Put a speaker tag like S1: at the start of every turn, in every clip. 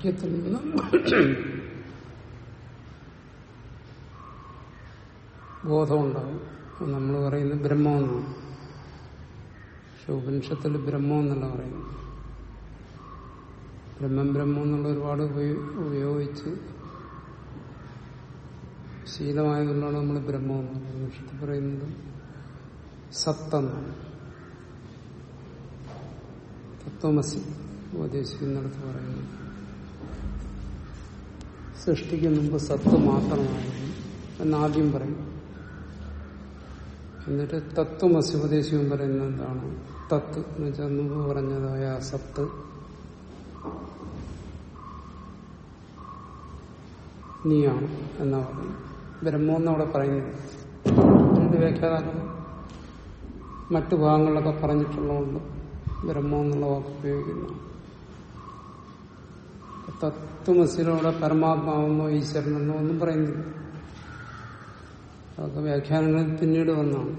S1: ഐക്യത്തിൽ നിന്ന് ബോധമുണ്ടാകും നമ്മൾ പറയുന്നത് ബ്രഹ്മമെന്നാണ് പക്ഷെ ഉപനിഷത്തിൽ ബ്രഹ്മം എന്നല്ല പറയുന്നത് ബ്രഹ്മം ബ്രഹ്മം എന്നുള്ള ഒരുപാട് ഉപയോ- ഉപയോഗിച്ച് ശീലമായതുകൊണ്ടാണ് നമ്മൾ ബ്രഹ്മം എന്ന് പറയുന്നത് ഉപനിഷത്തിൽ പറയുന്നത് സത്തെന്നാണ് തത്വമസി ഉപദേശിക്കുന്നിടത്ത് പറയുന്നത് സൃഷ്ടിക്ക് മുമ്പ് സത്ത് മാത്രമായിരുന്നു എന്നാദ്യം പറയും എന്നിട്ട് തത്വമസി ഉപദേശിക്കും പറയുന്നത് എന്താണ് തത്ത് എന്ന് വെച്ചാൽ മുമ്പ് പറഞ്ഞതായ ആ സത്ത് നീയാണ് എന്നാ പറയുന്നത് ബ്രഹ്മം എന്നവിടെ പറയുന്നത് രണ്ട് വ്യാഖ്യാതാക്കൾ മറ്റു ഭാഗങ്ങളിലൊക്കെ പറഞ്ഞിട്ടുള്ളതുകൊണ്ട് ബ്രഹ്മം എന്നുള്ള വാക്ക് ഉപയോഗിക്കുന്നു തത്വമസിലൂടെ പരമാത്മാവെന്നോ ഈശ്വരനെന്നോ ഒന്നും പറയുന്നില്ല അതൊക്കെ വ്യാഖ്യാനങ്ങളിൽ പിന്നീട് വന്നാണ്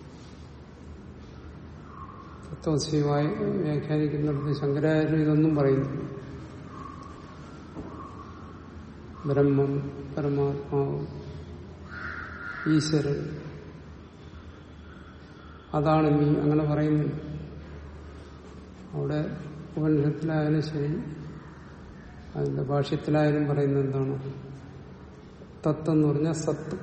S1: തത്വശിവായി വ്യാഖ്യാനിക്കുന്നിടത്ത് ശങ്കരാചാര്യ ഇതൊന്നും പറയുന്നില്ല ബ്രഹ്മം പരമാത്മാവ് ഈശ്വരൻ അതാണ് നീ അങ്ങനെ പറയുന്നില്ല അവിടെ ഉപനിഷത്തിലായാലും ശരി അതിന്റെ ഭാഷ്യത്തിലായാലും പറയുന്നത് എന്താണ് തത്ത് എന്ന് പറഞ്ഞാൽ സത്ത്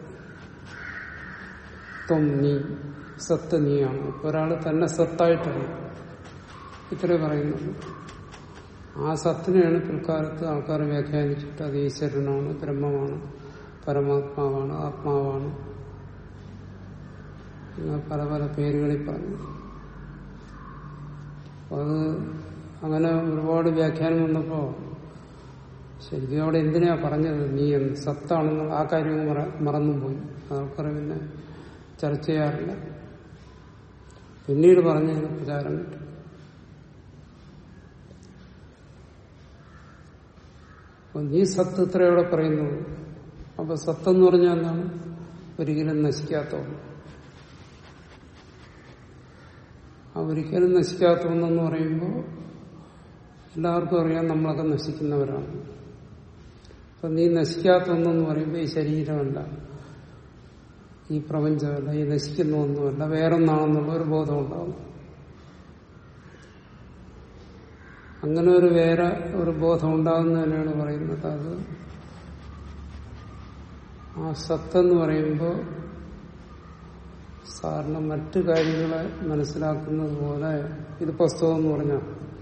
S1: ത്വം നീ സത്ത് നീയാണ് അപ്പൊ ഒരാള് തന്നെ സത്തായിട്ടറിയും ഇത്രേ പറയുന്നുള്ളൂ ആ സത്തിനെയാണ് പിൽക്കാലത്ത് ആൾക്കാർ വ്യാഖ്യാനിച്ചിട്ട് അത് ഈശ്വരനാണ് ബ്രഹ്മമാണ് പരമാത്മാവാണ് ആത്മാവാണ് ഇങ്ങനെ പല പല പേരുകളിൽ പറഞ്ഞു അപ്പൊ അത് അങ്ങനെ ഒരുപാട് വ്യാഖ്യാനം വന്നപ്പോ ശരിക്കും അവിടെ എന്തിനാ പറഞ്ഞത് നീ എന്ന് സത്താണെന്നുള്ള ആ കാര്യം അങ്ങ് മറ- മറന്നും പോയി ആൾക്കാർ പിന്നെ ചർച്ച ചെയ്യാറില്ല പിന്നീട് പറഞ്ഞതിന് പ്രചാരം കിട്ടും അപ്പൊ നീ സത്ത് ഇത്രയോടെ പറയുന്നു അപ്പൊ സത്തെന്ന് പറഞ്ഞാൽ എന്താണ് ഒരിക്കലും നശിക്കാത്ത ഒന്ന് ആ ഒരിക്കലും നശിക്കാത്ത ഒന്നെന്ന് പറയുമ്പോൾ എല്ലാവർക്കും അറിയാം നമ്മളൊക്കെ നശിക്കുന്നവരാണ് അപ്പൊ നീ നശിക്കാത്ത ഒന്നെന്ന് പറയുമ്പോൾ ഈ ശരീരമല്ല ഈ പ്രപഞ്ചമല്ല ഈ നശിക്കുന്ന ഒന്നുമല്ല വേറൊന്നാണെന്നുള്ള ഒരു ബോധം ഉണ്ടാവും അങ്ങനെ ഒരു വേറെ ഒരു ബോധം ഉണ്ടാകുന്നതിനാണ് പറയുന്നത് അത് ആ സത്തെന്ന് പറയുമ്പോൾ സാറിന് മറ്റു കാര്യങ്ങളെ മനസ്സിലാക്കുന്നത് പോലെ ഇത് പുസ്തകം എന്ന് പറഞ്ഞാൽ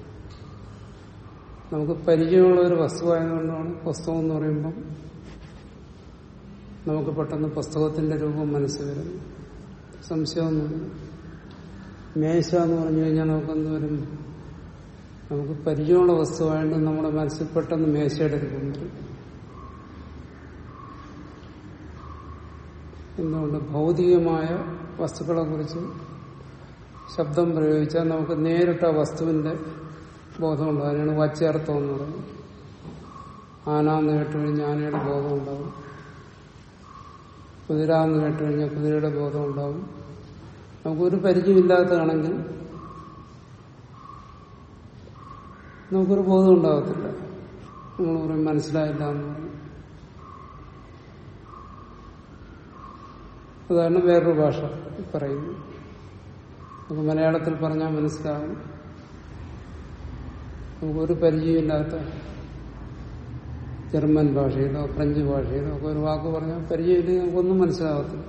S1: നമുക്ക് പരിചയമുള്ള ഒരു വസ്തുവായതുകൊണ്ടാണ് പുസ്തകം എന്ന് പറയുമ്പം നമുക്ക് പെട്ടെന്ന് പുസ്തകത്തിന്റെ രൂപം മനസ്സിൽ വരുന്നു സംശയമൊന്നുമില്ല മേശ എന്ന് പറഞ്ഞു കഴിഞ്ഞാൽ നമുക്കെന്ത് വരും നമുക്ക് പരിചയമുള്ള വസ്തുവായിട്ട് നമ്മുടെ മനസ്സിൽ പെട്ടെന്ന് മേശയുടെ രൂപം വരും എന്തുകൊണ്ട് ഭൗതികമായ വസ്തുക്കളെ കുറിച്ച് ശബ്ദം പ്രയോഗിച്ചാൽ നമുക്ക് നേരിട്ട് ആ വസ്തുവിന്റെ ബോധമുണ്ടാകും അതിനാണ് വച്ചേർത്തം എന്ന് പറയുന്നത് ആന എന്ന് കേട്ട് കഴിഞ്ഞാൽ ആനയുടെ ബോധം ഉണ്ടാവും കുതിര എന്ന് കേട്ട് കഴിഞ്ഞാൽ കുതിരയുടെ ബോധം ഉണ്ടാവും നമുക്കൊരു പരിചയമില്ലാത്തതാണെങ്കിൽ നമുക്കൊരു ബോധം ഉണ്ടാകത്തില്ല നമ്മൾ പറയും മനസ്സിലായില്ല എന്ന് പറയും ഉദാഹരണം വേറൊരു ഭാഷ പറയുന്നു നമുക്ക് മലയാളത്തിൽ പറഞ്ഞാൽ മനസ്സിലാകും നമുക്കൊരു പരിചയമില്ലാത്ത ജർമ്മൻ ഭാഷയിലോ ഫ്രഞ്ച് ഭാഷയിലോ ഒക്കെ ഒരു വാക്ക് പറഞ്ഞാൽ പരിചയമില്ലെങ്കിൽ നമുക്കൊന്നും മനസ്സിലാകത്തില്ല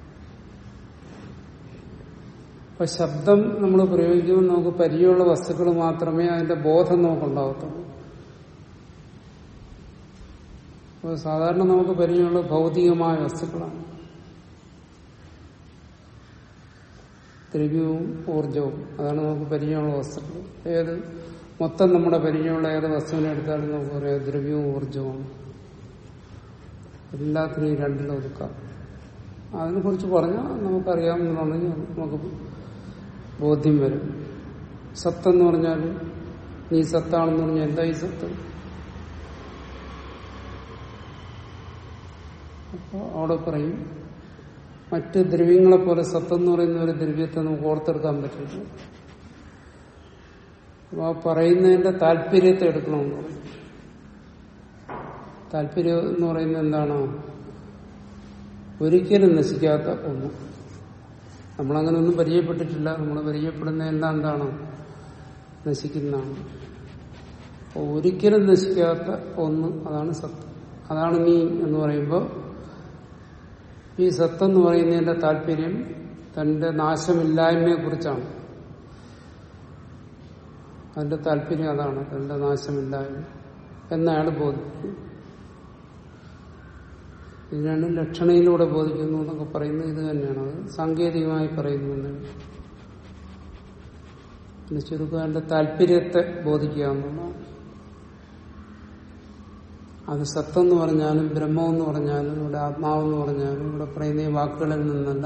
S1: അപ്പൊ ശബ്ദം നമ്മൾ പ്രയോഗിക്കുമ്പോൾ നമുക്ക് പരിചയമുള്ള വസ്തുക്കൾ മാത്രമേ അതിന്റെ ബോധം നമുക്കുണ്ടാകത്തുള്ളൂ അപ്പോൾ സാധാരണ നമുക്ക് പരിചയമുള്ള ഭൗതികമായ വസ്തുക്കളാണ് ദ്രവ്യവും ഊർജവും അതാണ് നമുക്ക് പരിചയമുള്ള വസ്തുക്കൾ ഏത് മൊത്തം നമ്മുടെ പരിചയമുള്ള ഏത് വസ്തുവിനെ എടുത്താലും നമുക്ക് പറയാം ദ്രവ്യവും ഊർജവും എല്ലാത്തിനും ഈ രണ്ടിലും ഒതുക്കാം അതിനെ കുറിച്ച് പറഞ്ഞാൽ നമുക്കറിയാവുന്നതാണെങ്കിൽ നമുക്ക് ബോധ്യം വരും സത്തെന്ന് പറഞ്ഞാൽ നീ സത്താണെന്ന് പറഞ്ഞാൽ എന്താ ഈ സത്ത് അപ്പോൾ അവിടെ പറയും മറ്റ് ദ്രവ്യങ്ങളെ പോലെ സത്തെന്ന് പറയുന്ന ഒരു ദ്രവ്യത്തെ നമുക്ക് ഓർത്തെടുക്കാൻ പറ്റില്ല അപ്പൊ ആ പറയുന്നതിന്റെ താല്പര്യത്തെ എടുക്കണമെന്ന് പറയും താല്പര്യം എന്ന് പറയുന്നത് എന്താണോ ഒരിക്കലും നശിക്കാത്ത ഒന്ന് നമ്മളങ്ങനെ ഒന്നും പരിചയപ്പെട്ടിട്ടില്ല നമ്മൾ പരിചയപ്പെടുന്ന എല്ലാം എന്താണ് നശിക്കുന്നതാണ് അപ്പോൾ ഒരിക്കലും നശിക്കാത്ത ഒന്ന് അതാണ് സത്ത് അതാണ് നീ എന്ന് പറയുമ്പോൾ ഈ സത്ത് എന്ന് പറയുന്നതിന്റെ താല്പര്യം തന്റെ നാശമില്ലായ്മയെ കുറിച്ചാണ് അതിന്റെ താല്പര്യം അതാണ് തന്റെ നാശമില്ലായ്മ എന്നയാൾ ബോധിക്കും ഇതിനാണ് ലക്ഷണയിലൂടെ ബോധിക്കുന്നു എന്നൊക്കെ പറയുന്നത് ഇത് തന്നെയാണ് അത് സാങ്കേതികമായി പറയുന്നു എന്നാണ് പിന്നെ ചുരുക്കം അതിന്റെ താല്പര്യത്തെ ബോധിക്കുക എന്നുള്ളതാണ് അത് സത്തെന്ന് പറഞ്ഞാലും ബ്രഹ്മമെന്ന് പറഞ്ഞാലും ഇവിടെ ആത്മാവെന്ന് പറഞ്ഞാലും ഇവിടെ പറയുന്ന ഈ വാക്കുകളിൽ നിന്നല്ല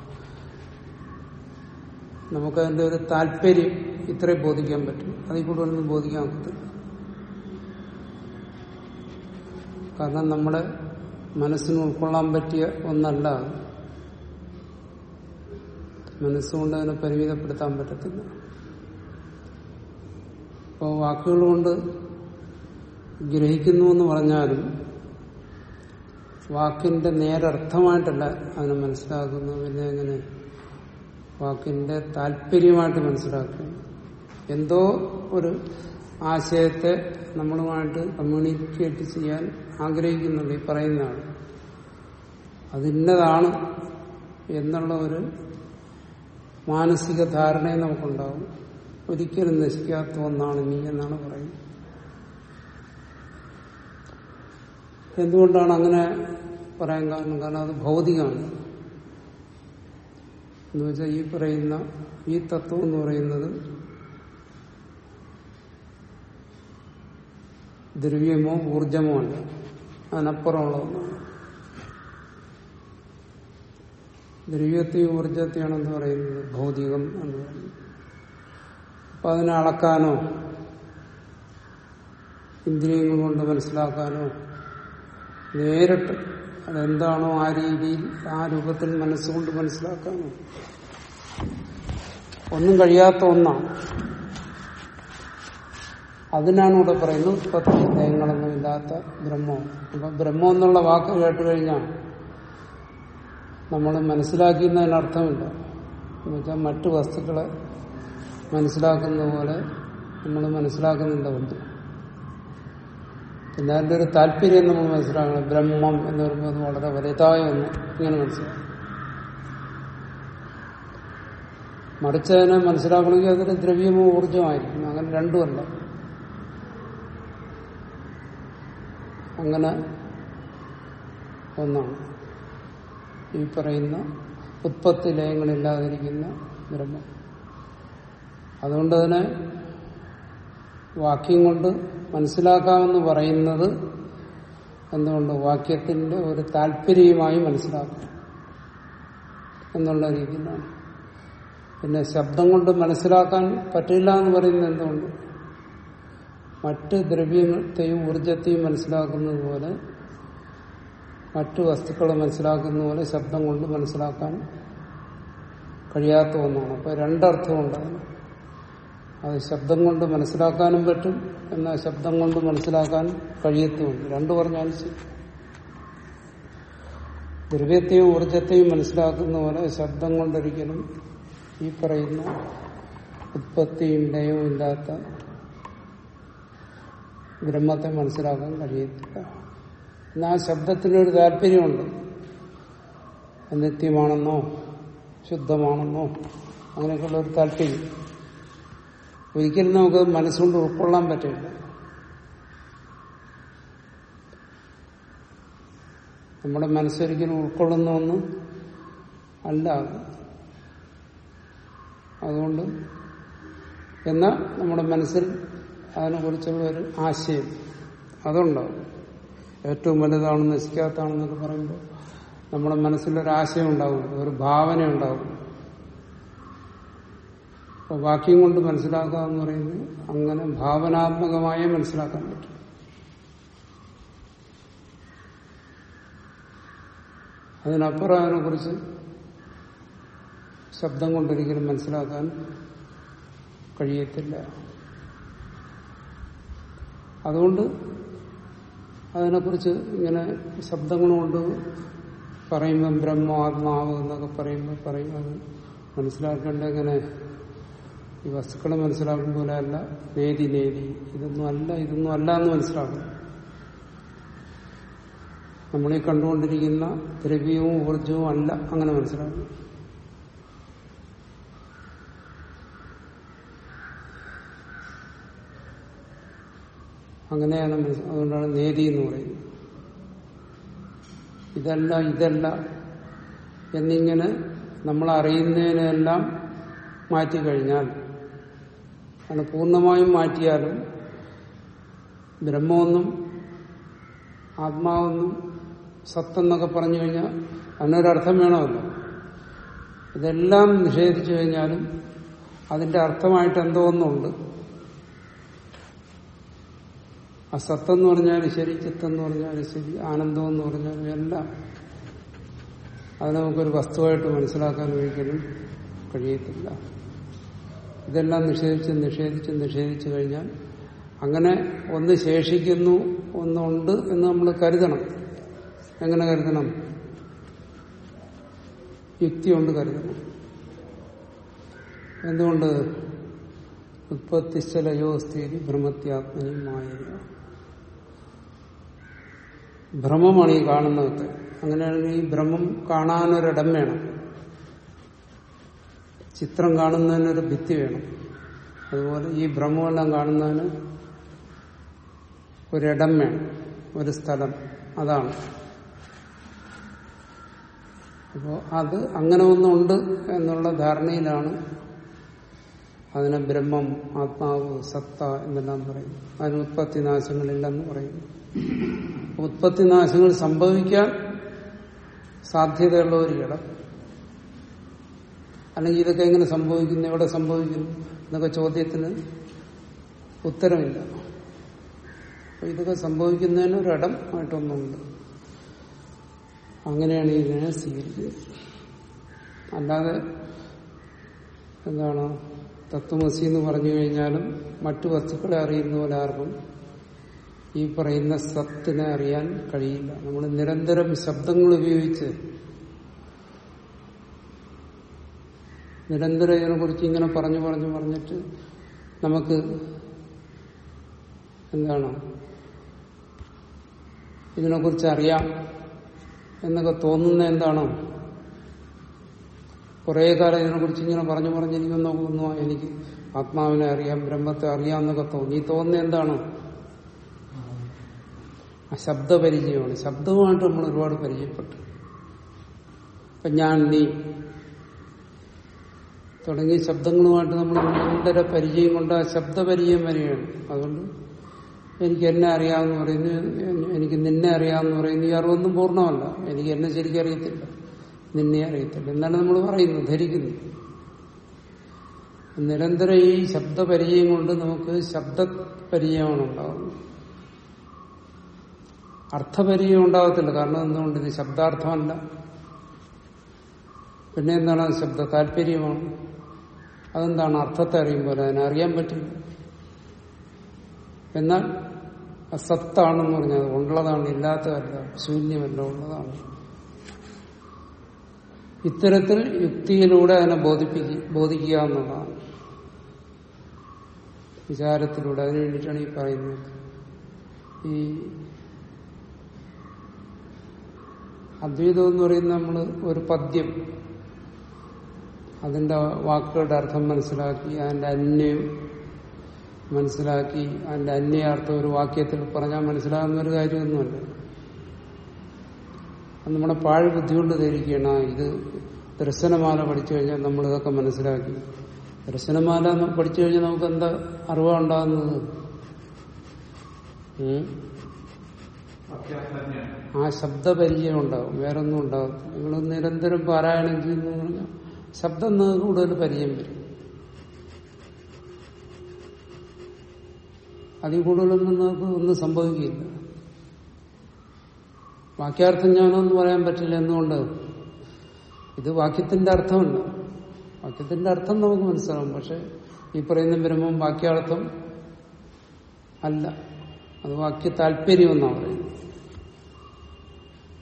S1: നമുക്കതിന്റെ ഒരു താല്പര്യം ഇത്രേ ബോധിക്കാൻ പറ്റും അതിൽ കൂടുതലൊന്നും ബോധിക്കാൻ പറ്റില്ല കാരണം നമ്മുടെ മനസ്സിന് ഉൾക്കൊള്ളാൻ പറ്റിയ ഒന്നല്ല അത്. മനസ്സുകൊണ്ട് അതിനെ പരിമിതപ്പെടുത്താൻ പറ്റത്തില്ല അപ്പോൾ വാക്കുകൾ കൊണ്ട് ഗ്രഹിക്കുന്നു എന്ന് പറഞ്ഞാലും വാക്കിന്റെ നേരർത്ഥമായിട്ടല്ല അതിനെ മനസ്സിലാക്കുന്നത് പിന്നെ എങ്ങനെ വാക്കിന്റെ താല്പര്യമായിട്ട് മനസ്സിലാക്കുന്നു എന്തോ ഒരു ആശയത്തെ നമ്മളുമായിട്ട് കമ്മ്യൂണിക്കേറ്റ് ചെയ്യാൻ ആഗ്രഹിക്കുന്നുണ്ട് ഈ പറയുന്നതാണ് അതിന്നതാണ് എന്നുള്ള ഒരു മാനസിക ധാരണയും നമുക്കുണ്ടാവും ഒരിക്കലും നശിക്കാത്ത ഒന്നാണ് നീ എന്നാണ് പറയുന്നത് എന്തുകൊണ്ടാണ് അങ്ങനെ പറയാൻ കാരണം കാരണം അത് ഭൗതികമാണ് എന്ന് വെച്ചാൽ ഈ പറയുന്ന ഈ തത്വം എന്ന് പറയുന്നത് ദ്രവ്യമോ ഊർജമോ അല്ല അതിനപ്പുറമുള്ള ഒന്നാണ് ദ്രവ്യത്തെയും ഊർജത്തെയാണ് എന്ന് പറയുന്നത് ഭൗതികം എന്ന് പറയുന്നത് അപ്പൊ അതിനെ അളക്കാനോ ഇന്ദ്രിയങ്ങൾ കൊണ്ട് മനസ്സിലാക്കാനോ നേരിട്ട് അതെന്താണോ ആ രീതിയിൽ ആ രൂപത്തിൽ മനസ്സുകൊണ്ട് മനസ്സിലാക്കാനോ ഒന്നും കഴിയാത്ത ഒന്നാണ് അതിനാണ് ഇവിടെ പറയുന്നത് ഉത്പത്തി ലയങ്ങളൊന്നും ഇല്ലാത്ത ബ്രഹ്മം അപ്പൊ ബ്രഹ്മം എന്നുള്ള വാക്ക് കേട്ട് കഴിഞ്ഞാൽ നമ്മൾ മനസ്സിലാക്കിയെന്നതിന് അർത്ഥമില്ല എന്നുവെച്ചാൽ മറ്റു വസ്തുക്കളെ മനസ്സിലാക്കുന്ന പോലെ നമ്മൾ മനസ്സിലാക്കുന്നില്ല ഉണ്ട് പിന്നെ അതിന്റെ ഒരു താല്പര്യം നമ്മൾ മനസ്സിലാക്കണം ബ്രഹ്മം എന്ന് പറയുമ്പോൾ അത് വളരെ വലുതായ ഒന്ന് ഇങ്ങനെ മനസ്സിലാക്കണം മറിച്ച് അതിനെ മനസ്സിലാക്കണമെങ്കിൽ അതൊരു ദ്രവ്യമോ ഊർജമായിരിക്കും അങ്ങനെ രണ്ടുമല്ല അങ്ങനെ ഒന്നാണ് ഈ പറയുന്ന ഉത്പത്തി ലയങ്ങളില്ലാതിരിക്കുന്ന ബ്രഹ്മം അതുകൊണ്ട് അതിനെ വാക്യം കൊണ്ട് മനസ്സിലാക്കാമെന്ന് പറയുന്നത് എന്തുകൊണ്ട് വാക്യത്തിന്റെ ഒരു താല്പര്യമായി മനസ്സിലാക്കും എന്നുള്ള രീതിയിലാണ് പിന്നെ ശബ്ദം കൊണ്ട് മനസ്സിലാക്കാൻ പറ്റില്ല എന്ന് പറയുന്നത് എന്തുകൊണ്ട് മറ്റ് ദ്രവ്യത്തെയും ഊർജത്തെയും മനസ്സിലാക്കുന്നത് പോലെ മറ്റു വസ്തുക്കളെ മനസ്സിലാക്കുന്ന പോലെ ശബ്ദം കൊണ്ട് മനസ്സിലാക്കാൻ കഴിയാത്ത ഒന്നാണ് അപ്പൊ രണ്ടർത്ഥമുണ്ട് അതിന്. അത് ശബ്ദം കൊണ്ട് മനസ്സിലാക്കാനും പറ്റും എന്നാൽ ശബ്ദം കൊണ്ട് മനസ്സിലാക്കാൻ കഴിയത്തുമുണ്ട് രണ്ടു പറഞ്ഞാലും ശരി ദ്രവ്യത്തെയും ഊർജത്തെയും മനസ്സിലാക്കുന്ന പോലെ ശബ്ദം കൊണ്ടൊരിക്കലും ഈ പറയുന്ന ഉത്പത്തിയും ലയവും ഇല്ലാത്ത ബ്രഹ്മത്തെ മനസ്സിലാക്കാൻ കഴിയത്തില്ല എന്നാൽ ആ ശബ്ദത്തിനൊരു താല്പര്യമുണ്ട് അത് നിത്യമാണെന്നോ ശുദ്ധമാണെന്നോ അങ്ങനെയൊക്കെയുള്ള ഒരു താല്പര്യം ഒരിക്കലും നമുക്ക് മനസ്സുകൊണ്ട് ഉൾക്കൊള്ളാൻ പറ്റില്ല നമ്മുടെ മനസ്സൊരിക്കലും ഉൾക്കൊള്ളുന്ന ഒന്ന് അല്ല അത്. അതുകൊണ്ട് എന്നാൽ നമ്മുടെ മനസ്സിൽ അതിനെക്കുറിച്ചുള്ള ഒരു ആശയം അതുണ്ടാവും ഏറ്റവും വലുതാണ് നശിക്കാത്തതാണെന്നൊക്കെ പറയുമ്പോൾ നമ്മുടെ മനസ്സിലൊരു ആശയം ഉണ്ടാവും ഒരു ഭാവന ഉണ്ടാവും അപ്പോൾ വാക്യം കൊണ്ട് മനസ്സിലാക്കുക എന്ന് പറയുന്നത് അങ്ങനെ ഭാവനാത്മകമായേ മനസ്സിലാക്കാൻ പറ്റും അതിനപ്പുറം അതിനെക്കുറിച്ച് ശബ്ദം കൊണ്ടൊരിക്കലും മനസ്സിലാക്കാൻ കഴിയത്തില്ല അതുകൊണ്ട് അതിനെക്കുറിച്ച് ഇങ്ങനെ ശബ്ദങ്ങൾ കൊണ്ട് പറയുമ്പം ബ്രഹ്മ ആത്മാവ് എന്നൊക്കെ പറയുമ്പോൾ പറയും അത് മനസ്സിലാക്കേണ്ട എങ്ങനെ ഈ വസ്തുക്കളെ മനസ്സിലാക്കും പോലെ അല്ല നേതി നേതി ഇതൊന്നും അല്ല ഇതൊന്നും അല്ല എന്ന് മനസ്സിലാക്കണം നമ്മളീ കണ്ടുകൊണ്ടിരിക്കുന്ന ദ്രവ്യവും ഊർജവും അല്ല അങ്ങനെ മനസ്സിലാക്കണം അങ്ങനെയാണ് മനസ്സ് അതുകൊണ്ടാണ് നേതി എന്ന് പറയുന്നത് ഇതല്ല ഇതല്ല എന്നിങ്ങനെ നമ്മൾ അറിയുന്നതിനെല്ലാം മാറ്റിക്കഴിഞ്ഞാൽ അത് പൂർണ്ണമായും മാറ്റിയാലും ബ്രഹ്മമൊന്നും ആത്മാവെന്നും സത്തെന്നൊക്കെ പറഞ്ഞു കഴിഞ്ഞാൽ അതിനൊരർത്ഥം വേണമല്ലോ ഇതെല്ലാം നിഷേധിച്ചു കഴിഞ്ഞാലും അതിന്റെ അർത്ഥമായിട്ട് എന്തോ ഒന്നുണ്ട് അസത്തെന്ന് പറഞ്ഞാലും ശരി ചിത്തെന്ന് പറഞ്ഞാലും ശരി ആനന്ദം എന്ന് പറഞ്ഞാലും എല്ലാം അത് നമുക്കൊരു വസ്തുവായിട്ട് മനസ്സിലാക്കാൻ ഒരിക്കലും കഴിയത്തില്ല ഇതെല്ലാം നിഷേധിച്ച് നിഷേധിച്ച് നിഷേധിച്ചു കഴിഞ്ഞാൽ അങ്ങനെ ഒന്ന് ശേഷിക്കുന്നു ഒന്നുണ്ട് എന്ന് നമ്മൾ കരുതണം എങ്ങനെ കരുതണം യുക്തി കൊണ്ട് കരുതണം എന്തുകൊണ്ട് ഉത്പത്തിശ്ചലയോ സ്ഥിതി ഭ്രമത്യാത്മനിയുമായ ഭ്രമമാണ് ഈ കാണുന്നതൊക്കെ അങ്ങനെയാണെങ്കിൽ ഈ ഭ്രമം കാണാനൊരിടം വേണം ചിത്രം കാണുന്നതിനൊരു ഭിത്തി വേണം അതുപോലെ ഈ ഭ്രമമെല്ലാം കാണുന്നതിന് ഒരിടം വേണം ഒരു സ്ഥലം അതാണ് അപ്പോൾ അത് അങ്ങനെ ഒന്നുണ്ട് എന്നുള്ള ധാരണയിലാണ് അതിനെ ബ്രഹ്മം ആത്മാവ് സത്ത എന്നെല്ലാം പറയും അതിന് ഉത്പത്തിനാശങ്ങളില്ലെന്ന് പറയുന്നു ഉത്പത്തിനാശങ്ങൾ സംഭവിക്കാൻ സാധ്യതയുള്ള ഒരു ഇടം അല്ലെങ്കിൽ ഇതൊക്കെ എങ്ങനെ സംഭവിക്കുന്നു എവിടെ സംഭവിക്കുന്നു എന്നൊക്കെ ചോദ്യത്തിന് ഉത്തരമില്ല അപ്പൊ ഇതൊക്കെ സംഭവിക്കുന്നതിന് ഒരിടം ആയിട്ടൊന്നുണ്ട് അങ്ങനെയാണ് ഇതിനെ സ്വീകരിക്കുന്നത് അല്ലാതെ എന്താണ് തത്വമസി എന്ന് പറഞ്ഞു കഴിഞ്ഞാലും മറ്റു വസ്തുക്കളെ അറിയുന്ന പോലെ ആർക്കും ഈ പറയുന്ന സത്തിനെ അറിയാൻ കഴിയില്ല നമ്മൾ നിരന്തരം ശബ്ദങ്ങൾ ഉപയോഗിച്ച് നിരന്തരം ഇതിനെക്കുറിച്ച് ഇങ്ങനെ പറഞ്ഞു പറഞ്ഞു പറഞ്ഞിട്ട് നമുക്ക് എന്താണ് ഇതിനെക്കുറിച്ച് അറിയാം എന്നൊക്കെ തോന്നുന്ന എന്താണോ കുറെ കാലം ഇതിനെക്കുറിച്ച് ഇങ്ങനെ പറഞ്ഞു പറഞ്ഞ് എനിക്ക് നോക്കുന്നു എനിക്ക് ആത്മാവിനെ അറിയാം ബ്രഹ്മത്തെ അറിയാം എന്നൊക്കെ തോന്നി ഈ തോന്നുന്ന എന്താണ് ആ ശബ്ദപരിചയമാണ് ശബ്ദവുമായിട്ട് നമ്മൾ ഒരുപാട് പരിചയപ്പെട്ടു ഇപ്പൊ ഞാൻ നീ തുടങ്ങിയ ശബ്ദങ്ങളുമായിട്ട് നമ്മൾ നിരന്തര പരിചയം കൊണ്ട് ആ ശബ്ദപരിചയം വരികയാണ് അതുകൊണ്ട് എനിക്ക് എന്നെ അറിയാമെന്ന് പറയുന്നു എനിക്ക് നിന്നെ അറിയാമെന്ന് പറയുന്നു ഈ അറിവൊന്നും പൂർണ്ണമല്ല എനിക്ക് എന്നെ ശരിക്കും അറിയത്തില്ല നിന്നെ അറിയത്തില്ല എന്നാണ് നമ്മൾ പറയുന്നു ധരിക്കുന്നു നിരന്തരം ഈ ശബ്ദപരിചയം കൊണ്ട് നമുക്ക് ശബ്ദപരിചയമാണ് ഉണ്ടാകുന്നത് അർത്ഥപരിചയം ഉണ്ടാകത്തില്ല കാരണം എന്തുകൊണ്ട് ഇത് ശബ്ദാർത്ഥമല്ല പിന്നെ എന്താണ് അത് ശബ്ദ താല്പര്യമാണ് അതെന്താണ് അർത്ഥത്തെ അറിയുമ്പോൾ അതിനെ അറിയാൻ പറ്റില്ല എന്നാൽ അസത്താണെന്ന് പറഞ്ഞാൽ ഉള്ളതാണ് ഇല്ലാത്തതല്ല ശൂന്യമല്ല ഉള്ളതാണ് ഇത്തരത്തിൽ യുക്തിയിലൂടെ അതിനെ ബോധിപ്പിക്കുക ബോധിക്കുക എന്നുള്ളതാണ് വിചാരത്തിലൂടെ അതിനു വേണ്ടിയിട്ടാണ് ഈ പറയുന്നത് ഈ അദ്വൈതം എന്ന് പറയുന്നത് നമ്മൾ ഒരു പദ്യം അതിന്റെ വാക്കുകളുടെ അർത്ഥം മനസ്സിലാക്കി അതിന്റെ അന്യം മനസ്സിലാക്കി അതിന്റെ അന്യാർത്ഥം ഒരു വാക്യത്തിൽ പറഞ്ഞാൽ മനസ്സിലാകുന്ന ഒരു കാര്യമൊന്നുമല്ല അത് നമ്മുടെ പാഴ് ബുദ്ധി കൊണ്ട് ധരിക്കുകയാണ് ആ ഇത് ദർശനമാല പഠിച്ചു കഴിഞ്ഞാൽ നമ്മൾ ഇതൊക്കെ മനസ്സിലാക്കി ദർശനമാല പഠിച്ചു കഴിഞ്ഞാൽ നമുക്ക് എന്താ അറിവാണ് ഉണ്ടാകുന്നത് ഉം? ആ ശബ്ദപരിചയം ഉണ്ടാവും വേറൊന്നും ഉണ്ടാകും നിങ്ങൾ നിരന്തരം പാരായണം ചെയ്യുന്നു പറഞ്ഞാൽ ശബ്ദം നിങ്ങൾക്ക് കൂടുതൽ പരിചയം വരും അതിൽ കൂടുതലൊന്നും നിങ്ങൾക്ക് ഒന്നും സംഭവിക്കില്ല വാക്യാർത്ഥം ജ്ഞാനമെന്ന് പറയാൻ പറ്റില്ല എന്തുകൊണ്ട് ഇത് വാക്യത്തിന്റെ അർത്ഥമല്ല വാക്യത്തിന്റെ അർത്ഥം നമുക്ക് മനസ്സിലാവും പക്ഷെ ഈ പറയുന്ന ബ്രഹ്മം വാക്യാർത്ഥം അല്ല അത് വാക്യ താല്പര്യം എന്നാണ് പറയുന്നത്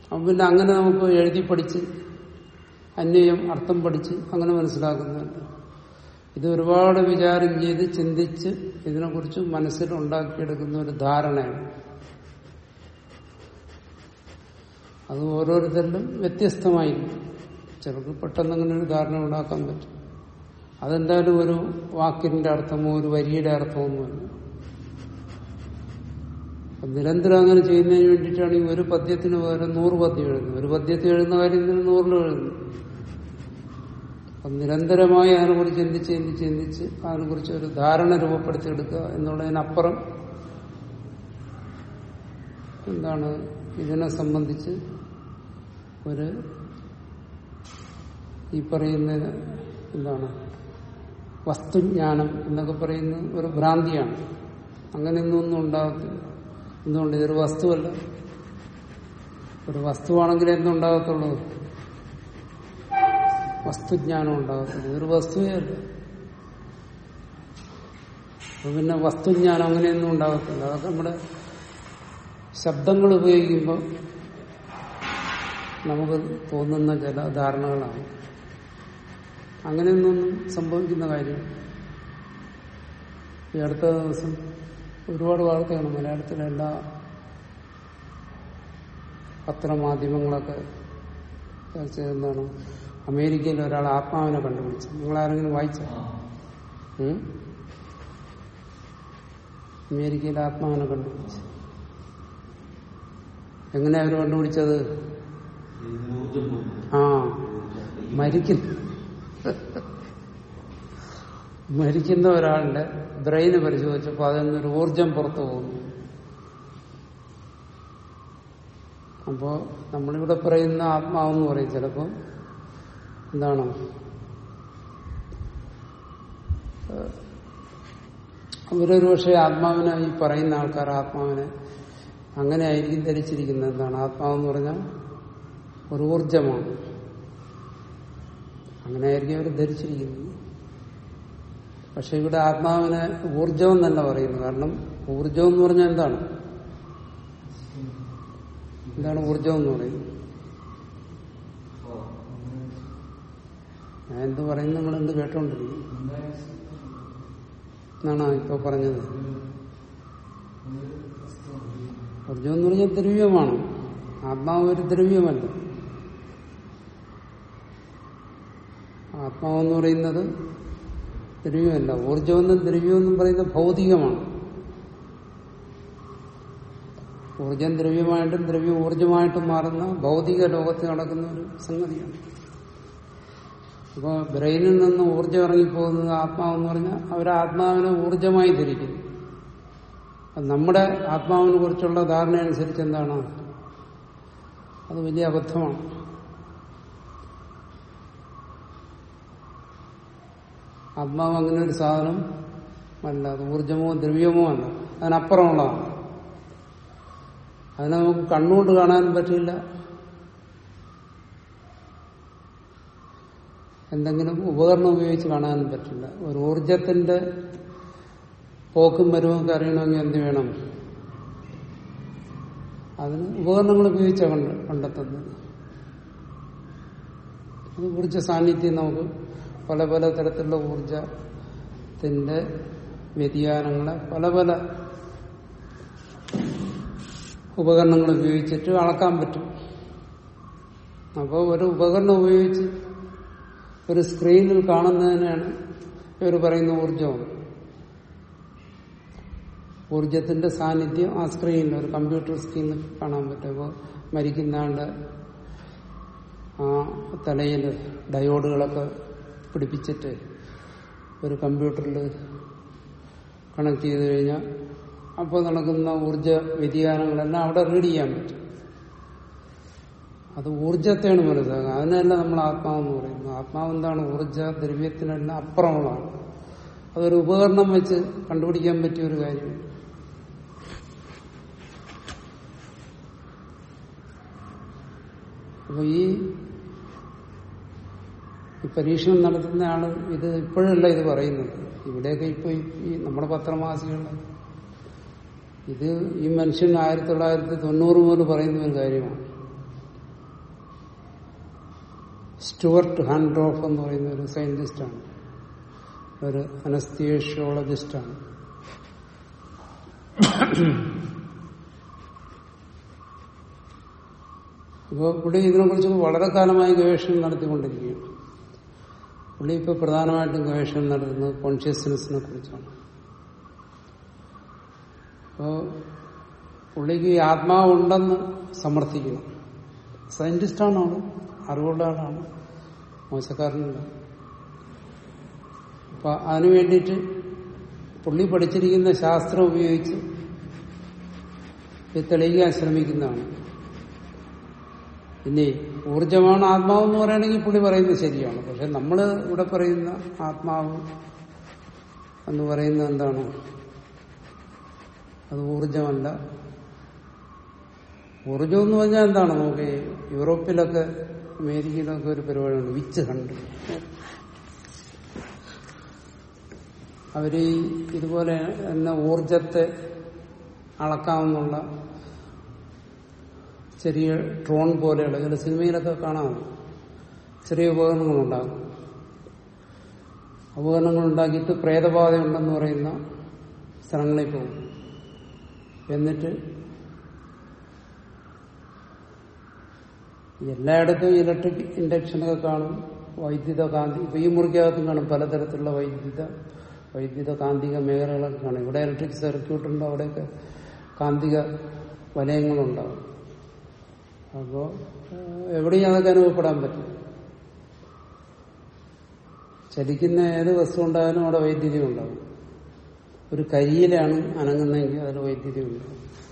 S1: അപ്പം പിന്നെ അങ്ങനെ നമുക്ക് എഴുതി പഠിച്ച് അന്വയം അർത്ഥം പഠിച്ച് അങ്ങനെ മനസ്സിലാക്കുന്നുണ്ട് ഇത് ഒരുപാട് വിചാരം ചെയ്ത് ചിന്തിച്ച് ഇതിനെക്കുറിച്ച് മനസ്സിൽ ഉണ്ടാക്കിയെടുക്കുന്ന ഒരു ധാരണയാണ് അത് ഓരോരുത്തരിലും വ്യത്യസ്തമായിരിക്കും ചിലർക്ക് പെട്ടെന്ന് അങ്ങനെ ഒരു ധാരണ ഉണ്ടാക്കാൻ പറ്റും അതെന്തായാലും ഒരു വാക്കിന്റെ അർത്ഥമോ ഒരു വരിയുടെ അർത്ഥമൊന്നുമല്ല അപ്പൊ നിരന്തരം അങ്ങനെ ചെയ്യുന്നതിന് വേണ്ടിയിട്ടാണ് ഈ ഒരു പദ്യത്തിന് പകരം നൂറ് പദ്യം എഴുതുന്നത് ഒരു പദ്യത്തിൽ എഴുതുന്ന കാര്യം ഇതിന് നൂറിൽ എഴുതുന്നു അപ്പം നിരന്തരമായി അതിനെക്കുറിച്ച് ചിന്തിച്ച് ചിന്തിച്ച് ചിന്തിച്ച് അതിനെക്കുറിച്ച് ഒരു ധാരണ രൂപപ്പെടുത്തിയെടുക്കുക എന്നുള്ളതിനപ്പുറം എന്താണ് ഇതിനെ സംബന്ധിച്ച് ഒരു ഈ പറയുന്ന എന്താണ് വസ്തുജ്ഞാനം എന്നൊക്കെ പറയുന്ന ഒരു ഭ്രാന്തിയാണ് അങ്ങനെയൊന്നും ഒന്നും ഉണ്ടാകത്തില്ല എന്തുകൊണ്ട് ഇതൊരു വസ്തുവല്ല ഒരു വസ്തുവാണെങ്കിൽ എന്തുണ്ടാകത്തുള്ളൂ വസ്തുജ്ഞാനം ഉണ്ടാകത്തുള്ളൂ ഇതൊരു വസ്തുവേ അല്ല അപ്പൊ പിന്നെ വസ്തുജ്ഞാനം അങ്ങനെയൊന്നും ഉണ്ടാകത്തില്ല അതൊക്കെ നമ്മുടെ ശബ്ദങ്ങൾ ഉപയോഗിക്കുമ്പോൾ നമുക്ക് തോന്നുന്ന ചില ധാരണകളാണ് അങ്ങനെയൊന്നും സംഭവിക്കുന്ന കാര്യം ഈ അടുത്ത ദിവസം ഒരുപാട് വാർത്തയാണ് മലയാളത്തിലെ എല്ലാ പത്രമാധ്യമങ്ങളൊക്കെ ചർച്ച ചെയ്തെന്താണ് അമേരിക്കയിൽ ഒരാൾ ആത്മാവിനെ കണ്ടുപിടിച്ചു നിങ്ങൾ ആരെങ്കിലും വായിച്ച അമേരിക്കയിൽ ആത്മാവിനെ കണ്ടുപിടിച്ചു എങ്ങനെയാ അവർ കണ്ടുപിടിച്ചത് ആ മരിക്കുന്നു മരിക്കുന്ന ഒരാളുടെ ബ്രെയിന് പരിശോധിച്ചപ്പോൾ അതിൽ നിന്നൊരു ഊർജം പുറത്തു പോകുന്നു അപ്പോ നമ്മളിവിടെ പറയുന്ന ആത്മാവെന്ന് പറയും ചിലപ്പോ എന്താണ് അവരൊരു പക്ഷേ ആത്മാവിനെ ഈ പറയുന്ന ആൾക്കാർ ആത്മാവിനെ അങ്ങനെ ആയിരിക്കും ധരിച്ചിരിക്കുന്നത് എന്താണ് ആത്മാവെന്ന് പറഞ്ഞാൽ ഒരു ഊർജമാണ് അങ്ങനെ ആയിരിക്കും അവർ ധരിച്ചിരിക്കുന്നത് പക്ഷെ ഇവിടെ ആത്മാവിനെ ഊർജം എന്നല്ല പറയുന്നത് കാരണം ഊർജം എന്ന് പറഞ്ഞാൽ എന്താണ് എന്താണ് ഊർജം എന്ന് പറയുന്നത് ഞാൻ എന്ത് പറയുന്നു നിങ്ങൾ എന്ത് കേട്ടോണ്ടിരിക്കും എന്നാണോ ഇപ്പൊ പറഞ്ഞത് ഊർജം എന്ന് പറഞ്ഞാൽ ദ്രവ്യമാണ് ആത്മാവ് ഒരു ദ്രവ്യമല്ല ആത്മാവെന്ന് പറയുന്നത് ദ്രവ്യമല്ല ഊർജമെന്നും ദ്രവ്യമെന്നും പറയുന്നത് ഭൗതികമാണ് ഊർജം ദ്രവ്യമായിട്ടും ദ്രവ്യം ഊർജമായിട്ടും മാറുന്ന ഭൗതിക ലോകത്ത് നടക്കുന്ന ഒരു സംഗതിയാണ് അപ്പോൾ ബ്രെയിനിൽ നിന്ന് ഊർജം ഇറങ്ങിപ്പോകുന്നത് ആത്മാവെന്ന് പറഞ്ഞാൽ അവർ ആത്മാവിനെ ഊർജമായി ധരിക്കുന്നു നമ്മുടെ ആത്മാവിനെ കുറിച്ചുള്ള ധാരണ അനുസരിച്ച് എന്താണ് അത് വലിയ അബദ്ധമാണ് ആത്മാവ് അങ്ങനെ ഒരു സാധനം അല്ല അത് ഊർജമോ ദ്രവ്യമോ അല്ല അതിനപ്പുറമുള്ളതാണ് അതിനെ നമുക്ക് കണ്ണുകൊണ്ട് കാണാനും പറ്റില്ല എന്തെങ്കിലും ഉപകരണം ഉപയോഗിച്ച് കാണാനും പറ്റില്ല ഒരു ഊർജത്തിന്റെ പോക്കും വരവൊക്കെ അറിയണമെങ്കിൽ എന്ത് വേണം അതിന് ഉപകരണങ്ങൾ ഉപയോഗിച്ചാണ് കണ്ട കണ്ടെത്തുന്നത് അത് ഊർജ സാന്നിധ്യം നമുക്ക് പല പല തരത്തിലുള്ള ഊർജത്തിന്റെ വ്യതിയാനങ്ങളെ പല പല ഉപകരണങ്ങൾ ഉപയോഗിച്ചിട്ട് അളക്കാൻ പറ്റും അപ്പോൾ ഒരു ഉപകരണം ഉപയോഗിച്ച് ഒരു സ്ക്രീനിൽ കാണുന്നതിനാണ് ഇവർ പറയുന്ന ഊർജം ഊർജത്തിന്റെ സാന്നിധ്യം ആ സ്ക്രീനിൽ ഒരു കമ്പ്യൂട്ടർ സ്ക്രീനിൽ കാണാൻ പറ്റും അപ്പോൾ മരിക്കുന്ന ആ തലയിൽ ഡയോഡുകളൊക്കെ പിടിപ്പിച്ചിട്ട് ഒരു കമ്പ്യൂട്ടറിൽ കണക്ട് ചെയ്ത് കഴിഞ്ഞാൽ അപ്പോൾ നടക്കുന്ന ഊർജ വ്യതിയാനങ്ങളെല്ലാം അവിടെ റീഡ് ചെയ്യാൻ പറ്റും അത് ഊർജത്തെയാണ് മനസ്സിലാക്കുക അതിനല്ല നമ്മൾ ആത്മാവെന്ന് പറയുന്നത് ആത്മാവ് എന്താണ് ഊർജ ദ്രവ്യത്തിനെല്ലാം അപ്പുറമുള്ളതാണ് അതൊരു ഉപകരണം വെച്ച് കണ്ടുപിടിക്കാൻ പറ്റിയ ഒരു കാര്യമാണ് അപ്പൊ ഈ ഈ പരീക്ഷണം നടത്തുന്ന ആള് ഇത് ഇപ്പോഴല്ല ഇത് പറയുന്നത് ഇവിടെയൊക്കെ ഇപ്പൊ ഈ നമ്മുടെ പത്രമാസികളിൽ ഇത് ഈ മനുഷ്യൻ ആയിരത്തി തൊള്ളായിരത്തി തൊണ്ണൂറ് മുതൽ പറയുന്ന ഒരു കാര്യമാണ് സ്റ്റുവർട്ട് ഹാൻഡ്രോഫ് എന്ന് പറയുന്ന ഒരു സയന്റിസ്റ്റാണ് ഒരു അനസ്തിയോളജിസ്റ്റാണ് ഇപ്പോൾ പുള്ളി ഇതിനെക്കുറിച്ച് വളരെ കാലമായി ഗവേഷണം നടത്തിക്കൊണ്ടിരിക്കുകയാണ് പുള്ളി ഇപ്പോൾ പ്രധാനമായിട്ടും ഗവേഷണം നടത്തുന്നത് കോൺഷ്യസ്നെസ്സിനെ കുറിച്ചാണ് അപ്പോൾ പുള്ളിക്ക് ഈ ആത്മാവുണ്ടെന്ന് സമർത്ഥിക്കണം സയന്റിസ്റ്റാണ് ആള് അറിവുള്ള ആളാണ് മോശക്കാരനല്ല അപ്പൊ അതിനു വേണ്ടിയിട്ട് പുള്ളി പഠിച്ചിരിക്കുന്ന ശാസ്ത്രം ഉപയോഗിച്ച് ഇത് തെളിയിക്കാൻ ശ്രമിക്കുന്നതാണ് ഇനി ഊർജമാണ് ആത്മാവെന്ന് പറയുകയാണെങ്കിൽ പുള്ളി പറയുന്നത് ശരിയാണ് പക്ഷെ നമ്മൾ ഇവിടെ പറയുന്ന ആത്മാവ് എന്ന് പറയുന്നത് എന്താണ് അത് ഊർജമല്ല ഊർജം എന്ന് പറഞ്ഞാൽ എന്താണ് നമുക്ക് യൂറോപ്പിലൊക്കെ അമേരിക്കയിലൊക്കെ ഒരു പരിപാടിയുണ്ട് വിച്ച് ഹണ്ട് അവര് ഈ ഇതുപോലെ തന്നെ ഊർജത്തെ അളക്കാമെന്നുള്ള ചെറിയ ട്രോൺ പോലെയുള്ള ചില സിനിമയിലൊക്കെ കാണാം ചെറിയ ഉപകരണങ്ങളുണ്ടാകും ഉപകരണങ്ങൾ ഉണ്ടാക്കിയിട്ട് പ്രേതബാധയുണ്ടെന്ന് പറയുന്ന സ്ഥലങ്ങളിൽ പോകും എന്നിട്ട് എല്ലായിടത്തും ഇലക്ട്രിക് ഇൻഡക്ഷനൊക്കെ കാണും വൈദ്യുത കാന്തി ഇപ്പൊ ഈ മുറിക്കകത്തും കാണും പലതരത്തിലുള്ള വൈദ്യുത വൈദ്യുത കാന്തിക മേഖലകളൊക്കെ കാണും ഇവിടെ ഇലക്ട്രിക് സർക്യൂട്ട് ഉണ്ട് അവിടെയൊക്കെ കാന്തിക വലയങ്ങളുണ്ടാവും അപ്പോ എവിടെയും അതൊക്കെ അനുഭവപ്പെടാൻ പറ്റും ചലിക്കുന്ന ഏത് വസ്തു ഉണ്ടായാലും അവിടെ വൈദ്യുതി ഉണ്ടാവും ഒരു കരിയിലാണ് അനങ്ങുന്നതെങ്കിൽ അതിൽ വൈദ്യുതി ഉണ്ടാവും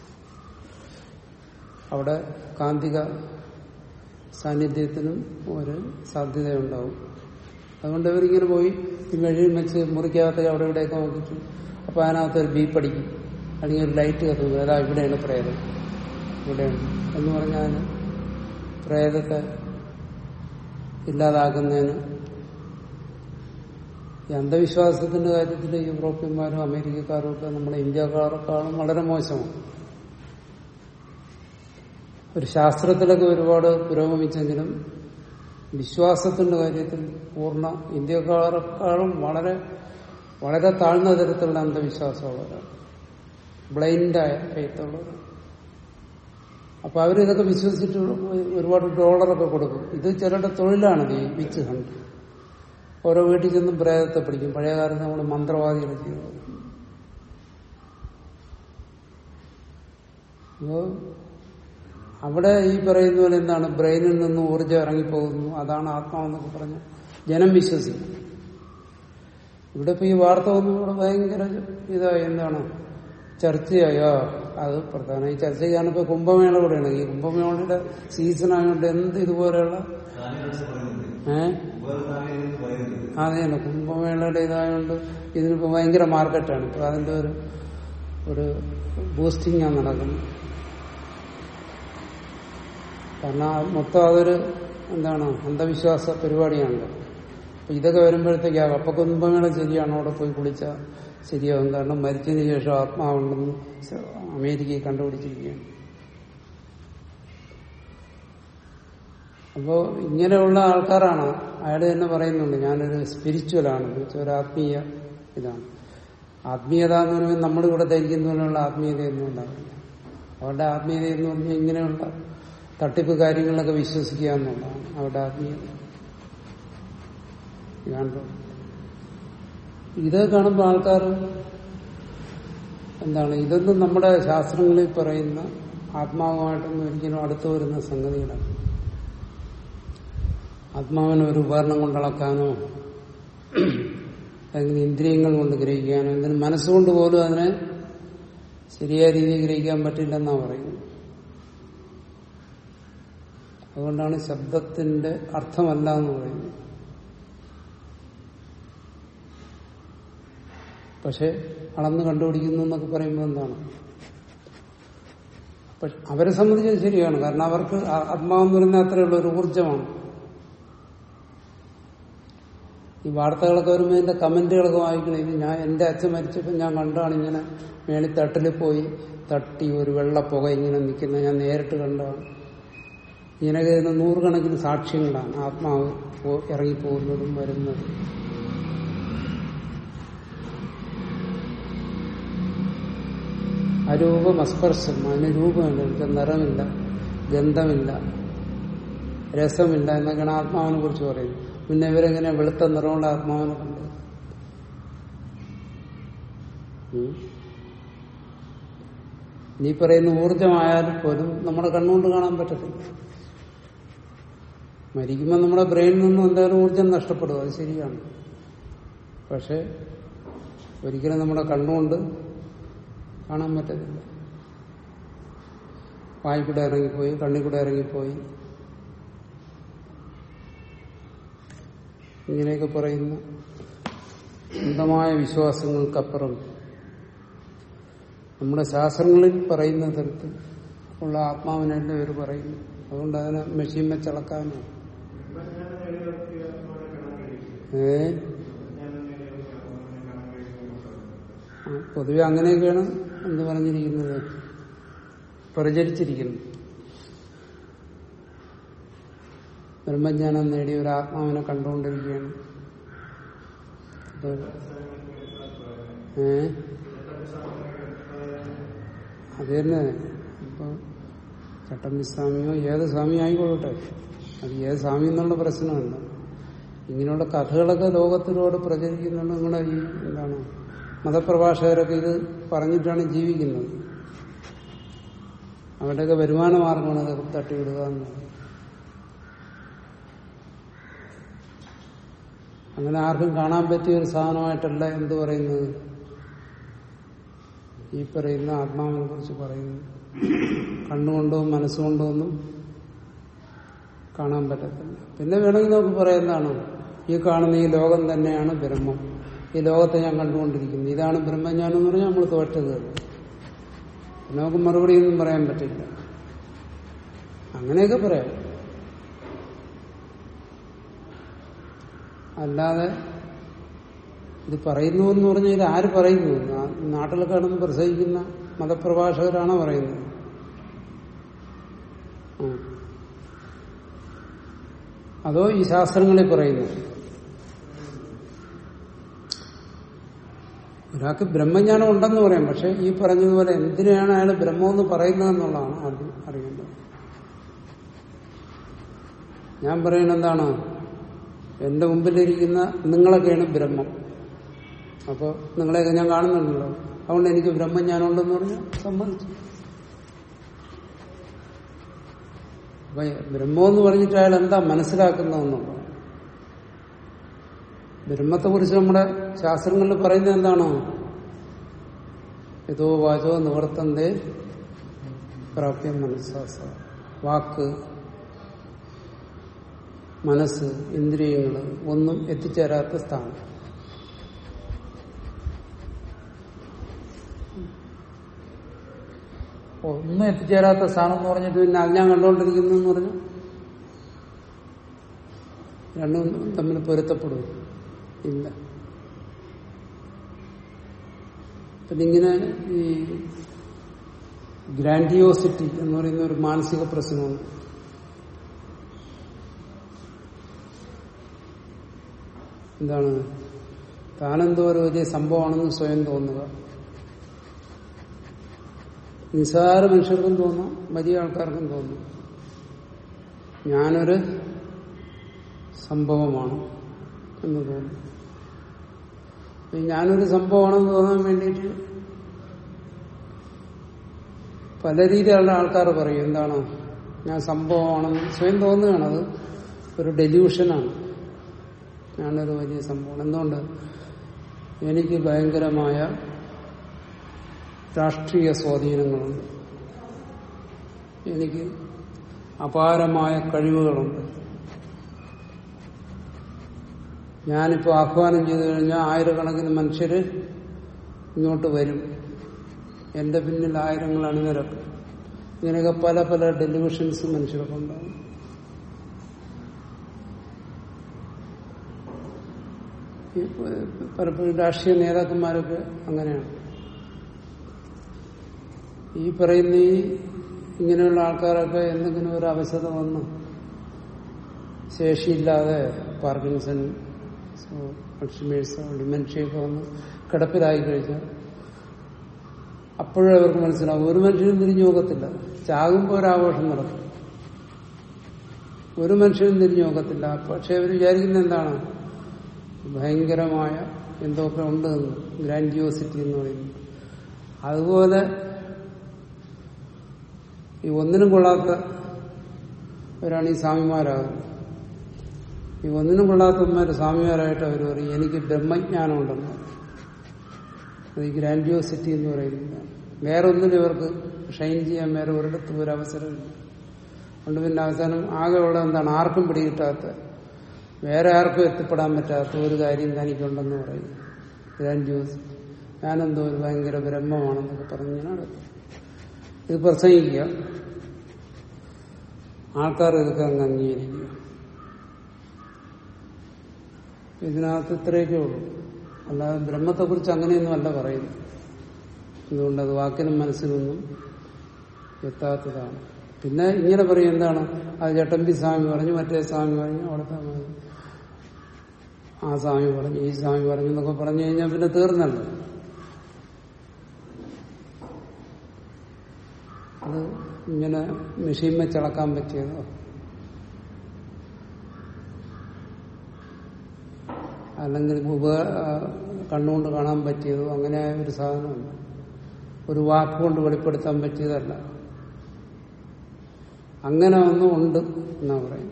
S1: അവിടെ കാന്തിക സാന്നിധ്യത്തിനും ഒരു സാധ്യതയുണ്ടാവും അതുകൊണ്ട് ഇവരിങ്ങനെ പോയി ഈ വഴിയും വെച്ച് മുറിക്കകത്ത് അവിടെ ഇവിടെയൊക്കെ നോക്കിച്ചു അപ്പൊ അതിനകത്ത് ഒരു ബീപ്പ് അടിക്കും അല്ലെങ്കിൽ ഒരു ലൈറ്റ് കത്തുന്നു അതാ ഇവിടെയാണ് പ്രേതം ഇവിടെയാണ് എന്ന് പറഞ്ഞാൽ പ്രേതത്തെ ഇല്ലാതാക്കുന്നതിന് ഈ അന്ധവിശ്വാസത്തിന്റെ കാര്യത്തിൽ യൂറോപ്യന്മാരും അമേരിക്കക്കാരും ഒക്കെ നമ്മുടെ ഇന്ത്യക്കാരെക്കാളും വളരെ മോശമാണ് ഒരു ശാസ്ത്രത്തിലൊക്കെ ഒരുപാട് പുരോഗമിച്ചെങ്കിലും വിശ്വാസത്തിന്റെ കാര്യത്തിൽ പൂർണ്ണ ഇന്ത്യക്കാരെക്കാളും വളരെ വളരെ താഴ്ന്ന തരത്തിലുള്ള അന്ധവിശ്വാസമുള്ളവരാണ് ബ്ലൈൻഡായ ഫെയ്ത്തുള്ളവരാണ് അപ്പൊ അവരിതൊക്കെ വിശ്വസിച്ചിട്ട് ഒരുപാട് ഡോളറൊക്കെ കൊടുക്കും ഇത് ചിലരുടെ തൊഴിലാണ് ഈ വിച്ച് ഹണ്ട് ഓരോ വീട്ടിൽ ചെന്നും പ്രേതത്തെ പിടിക്കും പഴയ കാലത്ത് നമ്മൾ മന്ത്രവാദികൾ ചെയ്യുന്നത് അപ്പോ അവിടെ ഈ പറയുന്ന പോലെ എന്താണ് ബ്രെയിനിൽ നിന്ന് ഊർജ്ജം ഇറങ്ങിപ്പോകുന്നു അതാണ് ആത്മാവെന്നൊക്കെ പറഞ്ഞ് ജനം വിശ്വസിക്കും ഇവിടെ ഇപ്പൊ ഈ വാർത്ത വന്നു ഇവിടെ ഭയങ്കര ഇതായി എന്താണ് ചർച്ചയായോ അത് പ്രധാന ഈ ചർച്ച ചെയ്യാനിപ്പോ കുംഭമേള കൂടെയാണ് ഈ കുംഭമേളയുടെ സീസൺ ആയതുകൊണ്ട് എന്ത് ഇതുപോലെയുള്ള ഏഹ് അതെ തന്നെ കുംഭമേളയുടെ ഇതായതുകൊണ്ട് ഇതിനിപ്പോ ഭയങ്കര മാർക്കറ്റാണ് ഇപ്പൊ അതിന്റെ ഒരു ഒരു ബൂസ്റ്റിംഗ് ആണ് നടക്കുന്നത് കാരണം മൊത്തം അതൊരു എന്താണ് അന്ധവിശ്വാസ പരിപാടിയാണല്ലോ അപ്പൊ ഇതൊക്കെ വരുമ്പോഴത്തേക്കാകും അപ്പൊ കുംഭമേള ശരിയാണ് അവിടെ പോയി കുളിച്ചാൽ ശരിയാകും കാരണം മരിച്ചതിന് ശേഷം ആത്മാവുണ്ടെന്ന് അമേരിക്കയിൽ കണ്ടുപിടിച്ചിരിക്കുകയാണ് അപ്പോ ഇങ്ങനെയുള്ള ആൾക്കാരാണ് അയാൾ തന്നെ പറയുന്നുണ്ട് ഞാനൊരു സ്പിരിച്വലാണ് ഒരു ആത്മീയ ഇതാണ് ആത്മീയത എന്ന് പറയുമ്പോൾ നമ്മളിവിടെ ധരിക്കുന്ന പോലെയുള്ള ആത്മീയതയൊന്നും ഉണ്ടാവില്ല അവരുടെ ആത്മീയത എന്ന് പറഞ്ഞാൽ ഇങ്ങനെയുള്ള തട്ടിപ്പ് കാര്യങ്ങളിലൊക്കെ വിശ്വസിക്കുക എന്നുള്ളതാണ് അവരുടെ ആത്മീയത ഇതാണ് ഇത് കാണുമ്പോൾ ആൾക്കാർ എന്താണ് ഇതൊന്നും നമ്മുടെ ശാസ്ത്രങ്ങളിൽ പറയുന്ന ആത്മാവുമായിട്ടൊന്നും ഒരിക്കലും അടുത്തു വരുന്ന സംഗതികളാണ് ആത്മാവിനെ ഒരു ഉപകരണം കൊണ്ടളക്കാനോ അല്ലെങ്കിൽ ഇന്ദ്രിയങ്ങൾ കൊണ്ട് ഗ്രഹിക്കാനോ എന്തിനും മനസ്സുകൊണ്ട് പോലും അതിനെ ശരിയായ രീതിയിൽ ഗ്രഹിക്കാൻ പറ്റില്ലെന്നാണ് പറയുന്നത് അതുകൊണ്ടാണ് ശബ്ദത്തിന്റെ അർത്ഥമല്ല എന്ന് പറയുന്നത് പക്ഷെ അളന്ന് കണ്ടുപിടിക്കുന്നു എന്നൊക്കെ പറയുമ്പോൾ എന്താണ് അവരെ സംബന്ധിച്ചത് ശരിയാണ് കാരണം അവർക്ക് ആത്മാവെന്ന് പറയുന്നത് അത്രയുള്ള ഒരു ഊർജമാണ് ഈ വാർത്തകളൊക്കെ വരുമ്പോൾ ഇതിന്റെ കമന്റുകളൊക്കെ വായിക്കണം ഇത് ഞാൻ എന്റെ അച്ഛൻ മരിച്ചപ്പോൾ ഞാൻ കണ്ടാണ് ഇങ്ങനെ മേളിൽ തട്ടിൽ പോയി തട്ടി ഒരു വെള്ള പുക ഇങ്ങനെ നിൽക്കുന്ന ഞാൻ നേരിട്ട് കണ്ടതാണ് ഇങ്ങനെ കരുതുന്ന നൂറുകണക്കിന് സാക്ഷ്യങ്ങളാണ് ആത്മാവ് പോ- ഇറങ്ങിപ്പോകുന്നതും വരുന്നതും അരൂപം അസ്പർശം അതിന് രൂപമില്ല എനിക്ക് നിറമില്ല ഗന്ധമില്ല രസമില്ല എന്നൊക്കെയാണ് ആത്മാവിനെ കുറിച്ച് പറയുന്നത് പിന്നെ ഇവരെങ്ങനെ വെളുത്ത നിറമുള്ള ആത്മാവിനെ കണ്ടത് ഉം. നീ പറയുന്ന ഊർജമായാലും പോലും നമ്മുടെ കണ്ണുകൊണ്ട് കാണാൻ പറ്റത്തില്ല മരിക്കുമ്പോൾ നമ്മുടെ ബ്രെയിനിൽ നിന്നും എന്തായാലും ഊർജം നഷ്ടപ്പെടും അത് ശരിയാണ് പക്ഷെ ഒരിക്കലും നമ്മുടെ കണ്ണുകൊണ്ട് കാണാൻ പറ്റത്തില്ല വായിക്കൂടെ ഇറങ്ങിപ്പോയി കണ്ണിൽ കൂടെ ഇറങ്ങിപ്പോയി ഇങ്ങനെയൊക്കെ പറയുന്ന അന്ധമായ വിശ്വാസങ്ങൾക്കപ്പുറം നമ്മുടെ ശാസ്ത്രങ്ങളിൽ പറയുന്ന തരത്തിൽ ഉള്ള ആത്മാവിനല്ല ഇവർ പറയുന്നു അതുകൊണ്ട് അതിനെ മെഷീൻ വെച്ചളക്കാനോ ഏ ആ, പൊതുവെ അങ്ങനെയൊക്കെയാണ് എന്ത് പറഞ്ഞിരിക്കുന്നത് പ്രചരിച്ചിരിക്കുന്നു ബ്രഹ്മജ്ഞാനം നേടിയ ഒരു ആത്മാവിനെ കണ്ടുകൊണ്ടിരിക്കുകയാണ് ഇത് ഏ അത് തന്നെ ഇപ്പൊ ചട്ടമ്പി സ്വാമിയോ ഏത് സ്വാമി ആയിക്കൊള്ളട്ടെ അത് ഏത് സ്വാമി എന്നുള്ള പ്രശ്നമല്ല ഇങ്ങനെയുള്ള കഥകളൊക്കെ ലോകത്തിലൂടെ പ്രചരിക്കുന്നുണ്ട് നിങ്ങളുടെ ഈ എന്താണ് മതപ്രഭാഷകരൊക്കെ ഇത് പറഞ്ഞിട്ടാണ് ജീവിക്കുന്നത് അവരുടെയൊക്കെ വരുമാന മാർഗമാണ് ഇതൊക്കെ തട്ടിവിടുക എന്നുള്ളത് അങ്ങനെ ആർക്കും കാണാൻ പറ്റിയ ഒരു സാധനമായിട്ടല്ല എന്ത് പറയുന്നത് ഈ പറയുന്ന ആത്മാവിനെ കുറിച്ച് പറയുന്നു കണ്ണുകൊണ്ടോ മനസ്സുകൊണ്ടോ ഒന്നും കാണാൻ പറ്റത്തില്ല പിന്നെ വേണമെങ്കിൽ നമുക്ക് പറയാം എന്താണ് ഈ കാണുന്ന ഈ ലോകം തന്നെയാണ് ബ്രഹ്മം ഈ ലോകത്തെ ഞാൻ കണ്ടുകൊണ്ടിരിക്കുന്നു ഇതാണ് ബ്രഹ്മജ്ഞാനം എന്ന് പറഞ്ഞാൽ നമ്മൾ തോറ്റത് പിന്നെ നമുക്ക് മറുപടിയൊന്നും പറയാൻ പറ്റില്ല അങ്ങനെയൊക്കെ പറയാം അല്ലാതെ ഇത് പറയുന്നു എന്ന് പറഞ്ഞാൽ ഇത് ആര് പറയുന്നു നാ- നാട്ടിലൊക്കെ കിടന്ന് പ്രസംഗിക്കുന്ന മതപ്രഭാഷകരാണോ പറയുന്നത് ആ. അതോ ഈ ശാസ്ത്രങ്ങളിൽ പറയുന്നു ഒരാൾക്ക് ബ്രഹ്മജ്ഞാനം ഉണ്ടെന്ന് പറയാം പക്ഷെ ഈ പറഞ്ഞതുപോലെ എന്തിനാണ് അയാൾ ബ്രഹ്മമെന്ന് പറയുന്നതെന്നുള്ളതാണ് ആദ്യം അറിയേണ്ടത് ഞാൻ പറയുന്നത് എന്താണ് എന്റെ മുമ്പിലിരിക്കുന്ന നിങ്ങളൊക്കെയാണ് ബ്രഹ്മം അപ്പോൾ നിങ്ങളെയൊക്കെ ഞാൻ കാണുന്നുണ്ടല്ലോ അതുകൊണ്ട് എനിക്ക് ബ്രഹ്മജ്ഞാനം ഉണ്ടെന്ന് പറഞ്ഞാൽ സമ്മതിച്ചു അപ്പൊ ബ്രഹ്മമെന്ന് പറഞ്ഞിട്ട് അയാൾ എന്താ മനസ്സിലാക്കുന്നതെന്നുള്ളത് ബ്രഹ്മത്തെ കുറിച്ച് നമ്മുടെ ശാസ്ത്രങ്ങളിൽ പറയുന്നത് എന്താണോ യഥോ വാചോ നിവർത്തന്തേ പ്രാപ്യം മനസ്സാസ വാക്ക് മനസ്സ് ഇന്ദ്രിയങ്ങൾ ഒന്നും എത്തിച്ചേരാത്ത സ്ഥാനം ഒന്നും എത്തിച്ചേരാത്ത സ്ഥാനം എന്ന് പറഞ്ഞിട്ട് പിന്നെ അത് ഞാൻ കണ്ടുകൊണ്ടിരിക്കുന്നു എന്ന് പറഞ്ഞു രണ്ടും തമ്മിൽ പൊരുത്തപ്പെടും ഇല്ല പിന്നെ ഇങ്ങനെ ഈ ഗ്രാൻഡിയോസിറ്റി എന്ന് പറയുന്ന ഒരു മാനസിക പ്രശ്നമുണ്ട് എന്താണ് താനെന്തോ ഒരു വലിയ സംഭവമാണെന്ന് സ്വയം തോന്നുക നിസ്സാര മനുഷ്യർക്കും തോന്നാം വലിയ ആൾക്കാർക്കും തോന്നും ഞാനൊരു സംഭവമാണ് എന്ന് തോന്നും ഈ ഞാനൊരു സംഭവമാണെന്ന് തോന്നാൻ വേണ്ടിയിട്ട് പല രീതിയിലുള്ള ആൾക്കാർ പറയും എന്താണ് ഞാൻ സംഭവമാണെന്ന് സ്വയം തോന്നുകയാണ് അത് ഒരു ഡെല്യൂഷനാണ് ഞാനൊരു വലിയ സംഭവമാണ് എന്തുകൊണ്ട് എനിക്ക് ഭയങ്കരമായ രാഷ്ട്രീയ സ്വാധീനങ്ങളുണ്ട് എനിക്ക് അപാരമായ കഴിവുകളുണ്ട് ഞാനിപ്പോൾ ആഹ്വാനം ചെയ്തു കഴിഞ്ഞാൽ ആയിരക്കണക്കിന് മനുഷ്യര് ഇങ്ങോട്ട് വരും എന്റെ പിന്നിൽ ആയിരങ്ങൾ അണിനിരക്കും ഇങ്ങനെയൊക്കെ പല പല ഡെലിവിഷൻസ് മനുഷ്യർക്ക് ഉണ്ടാകും ഈ പലപ്പോഴും രാഷ്ട്രീയ നേതാക്കന്മാരൊക്കെ അങ്ങനെയാണ് ഈ പറയുന്ന ഈ ഇങ്ങനെയുള്ള ആൾക്കാരൊക്കെ എന്തെങ്കിലും ഒരു അവശത വന്ന് ശേഷിയില്ലാതെ പാർക്കിൻസൺ അൾഷിമേഴ്സോ ഡിമെൻഷ്യയൊക്കെ വന്ന് കിടപ്പിലായി കഴിഞ്ഞാൽ അപ്പോഴും അവർക്ക് മനസ്സിലാവും ഒരു മനുഷ്യനും തിരിഞ്ഞു നോക്കത്തില്ല ചാകുമ്പോൾ ഒരാഘോഷം നടക്കും ഒരു മനുഷ്യനും തിരിഞ്ഞു നോക്കത്തില്ല പക്ഷെ അവർ വിചാരിക്കുന്ന എന്താണ് ഭയങ്കരമായ എന്തൊക്കെ ഉണ്ട് എന്ന് ഗ്രാൻഡിയോസിറ്റി എന്ന് പറയുന്നത് അതുപോലെ ഈ ഒന്നിനും കൊള്ളാത്ത അവരാണ് ഈ സ്വാമിമാരാകുന്നത് ഈ ഒന്നിനും കൊള്ളാത്തവന്മാർ സ്വാമിമാരായിട്ട് അവർ പറയും എനിക്ക് ബ്രഹ്മജ്ഞാനം ഉണ്ടെന്ന് അത് ഈ ഗ്രാൻഡിയോസിറ്റി എന്ന് പറയുന്നത് വേറെ ഒന്നിനും ഇവർക്ക് ഷൈൻ ചെയ്യാൻ വേറെ ഒരിടത്തും ഒരു അവസരമില്ല അതുകൊണ്ട് പിന്നെ അവസാനം ആകെ ഉള്ള എന്താണ് ആർക്കും പിടികിട്ടാത്ത വേറെ ആർക്കും എത്തിപ്പെടാൻ പറ്റാത്ത ഒരു കാര്യം തനിക്കുണ്ടെന്ന് പറയും ഗ്രാൻഡിയോസിറ്റി ഞാനെന്തോ ഒരു ഭയങ്കര ബ്രഹ്മമാണെന്നൊക്കെ പറഞ്ഞ് നടക്കും ഇത് പ്രസംഗിക്കുക ആൾക്കാർ ഇതൊക്കെ അങ്ങ് അംഗീകരിക്കുക ഇതിനകത്ത് ഇത്രയൊക്കെ ഉള്ളൂ അല്ലാതെ ബ്രഹ്മത്തെക്കുറിച്ച് അങ്ങനെയൊന്നും അല്ല പറയുന്നത് അതുകൊണ്ട് അത് വാക്കിനും മനസ്സിനൊന്നും എത്താത്തതാണ് പിന്നെ ഇങ്ങനെ പറയും എന്താണ് അത് ചട്ടമ്പി സ്വാമി പറഞ്ഞു മറ്റേ സ്വാമി പറഞ്ഞു അവിടുത്തെ ആ സ്വാമി പറഞ്ഞു ഈ സ്വാമി പറഞ്ഞു എന്നൊക്കെ പറഞ്ഞു കഴിഞ്ഞാൽ പിന്നെ തീർന്നല്ലോ അത് ഇങ്ങനെ മെഷീൻ വെച്ചളക്കാൻ പറ്റിയതോ അല്ലെങ്കിൽ ഉപ കണ്ണുകൊണ്ട് കാണാൻ പറ്റിയതോ അങ്ങനെ ഒരു സാധനമുണ്ട് ഒരു വാക്കുകൊണ്ട് വെളിപ്പെടുത്താൻ പറ്റിയതല്ല അങ്ങനെ ഒന്നും ഉണ്ട് എന്നാ പറയുന്നത്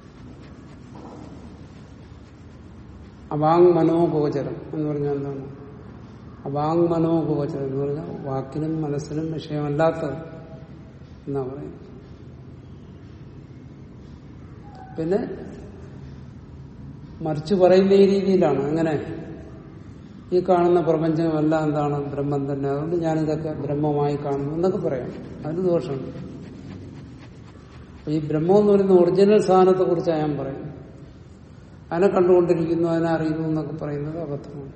S1: അവാങ് മനോഗോചരം എന്ന് പറഞ്ഞാൽ എന്താണ് അവാങ് മനോഗോചരം എന്ന് പറഞ്ഞാൽ വാക്കിനും മനസ്സിനും വിഷയമല്ലാത്തത് എന്നാ പറയുന്നത് പിന്നെ മറിച്ച് പറയുന്ന ഈ രീതിയിലാണ് അങ്ങനെ ഈ കാണുന്ന പ്രപഞ്ചമെല്ലാം എന്താണ് ബ്രഹ്മം തന്നെ അതുകൊണ്ട് ഞാനിതൊക്കെ ബ്രഹ്മമായി കാണുന്നു എന്നൊക്കെ പറയാം അതിന് ദോഷമുണ്ട് ഈ ബ്രഹ്മം എന്ന് പറയുന്ന ഒറിജിനൽ സാധനത്തെ കുറിച്ചാണ് ഞാൻ പറയുന്നത് അതിനെ കണ്ടുകൊണ്ടിരിക്കുന്നു അതിനെ അറിയുന്നു എന്നൊക്കെ പറയുന്നത് അബദ്ധമാണ്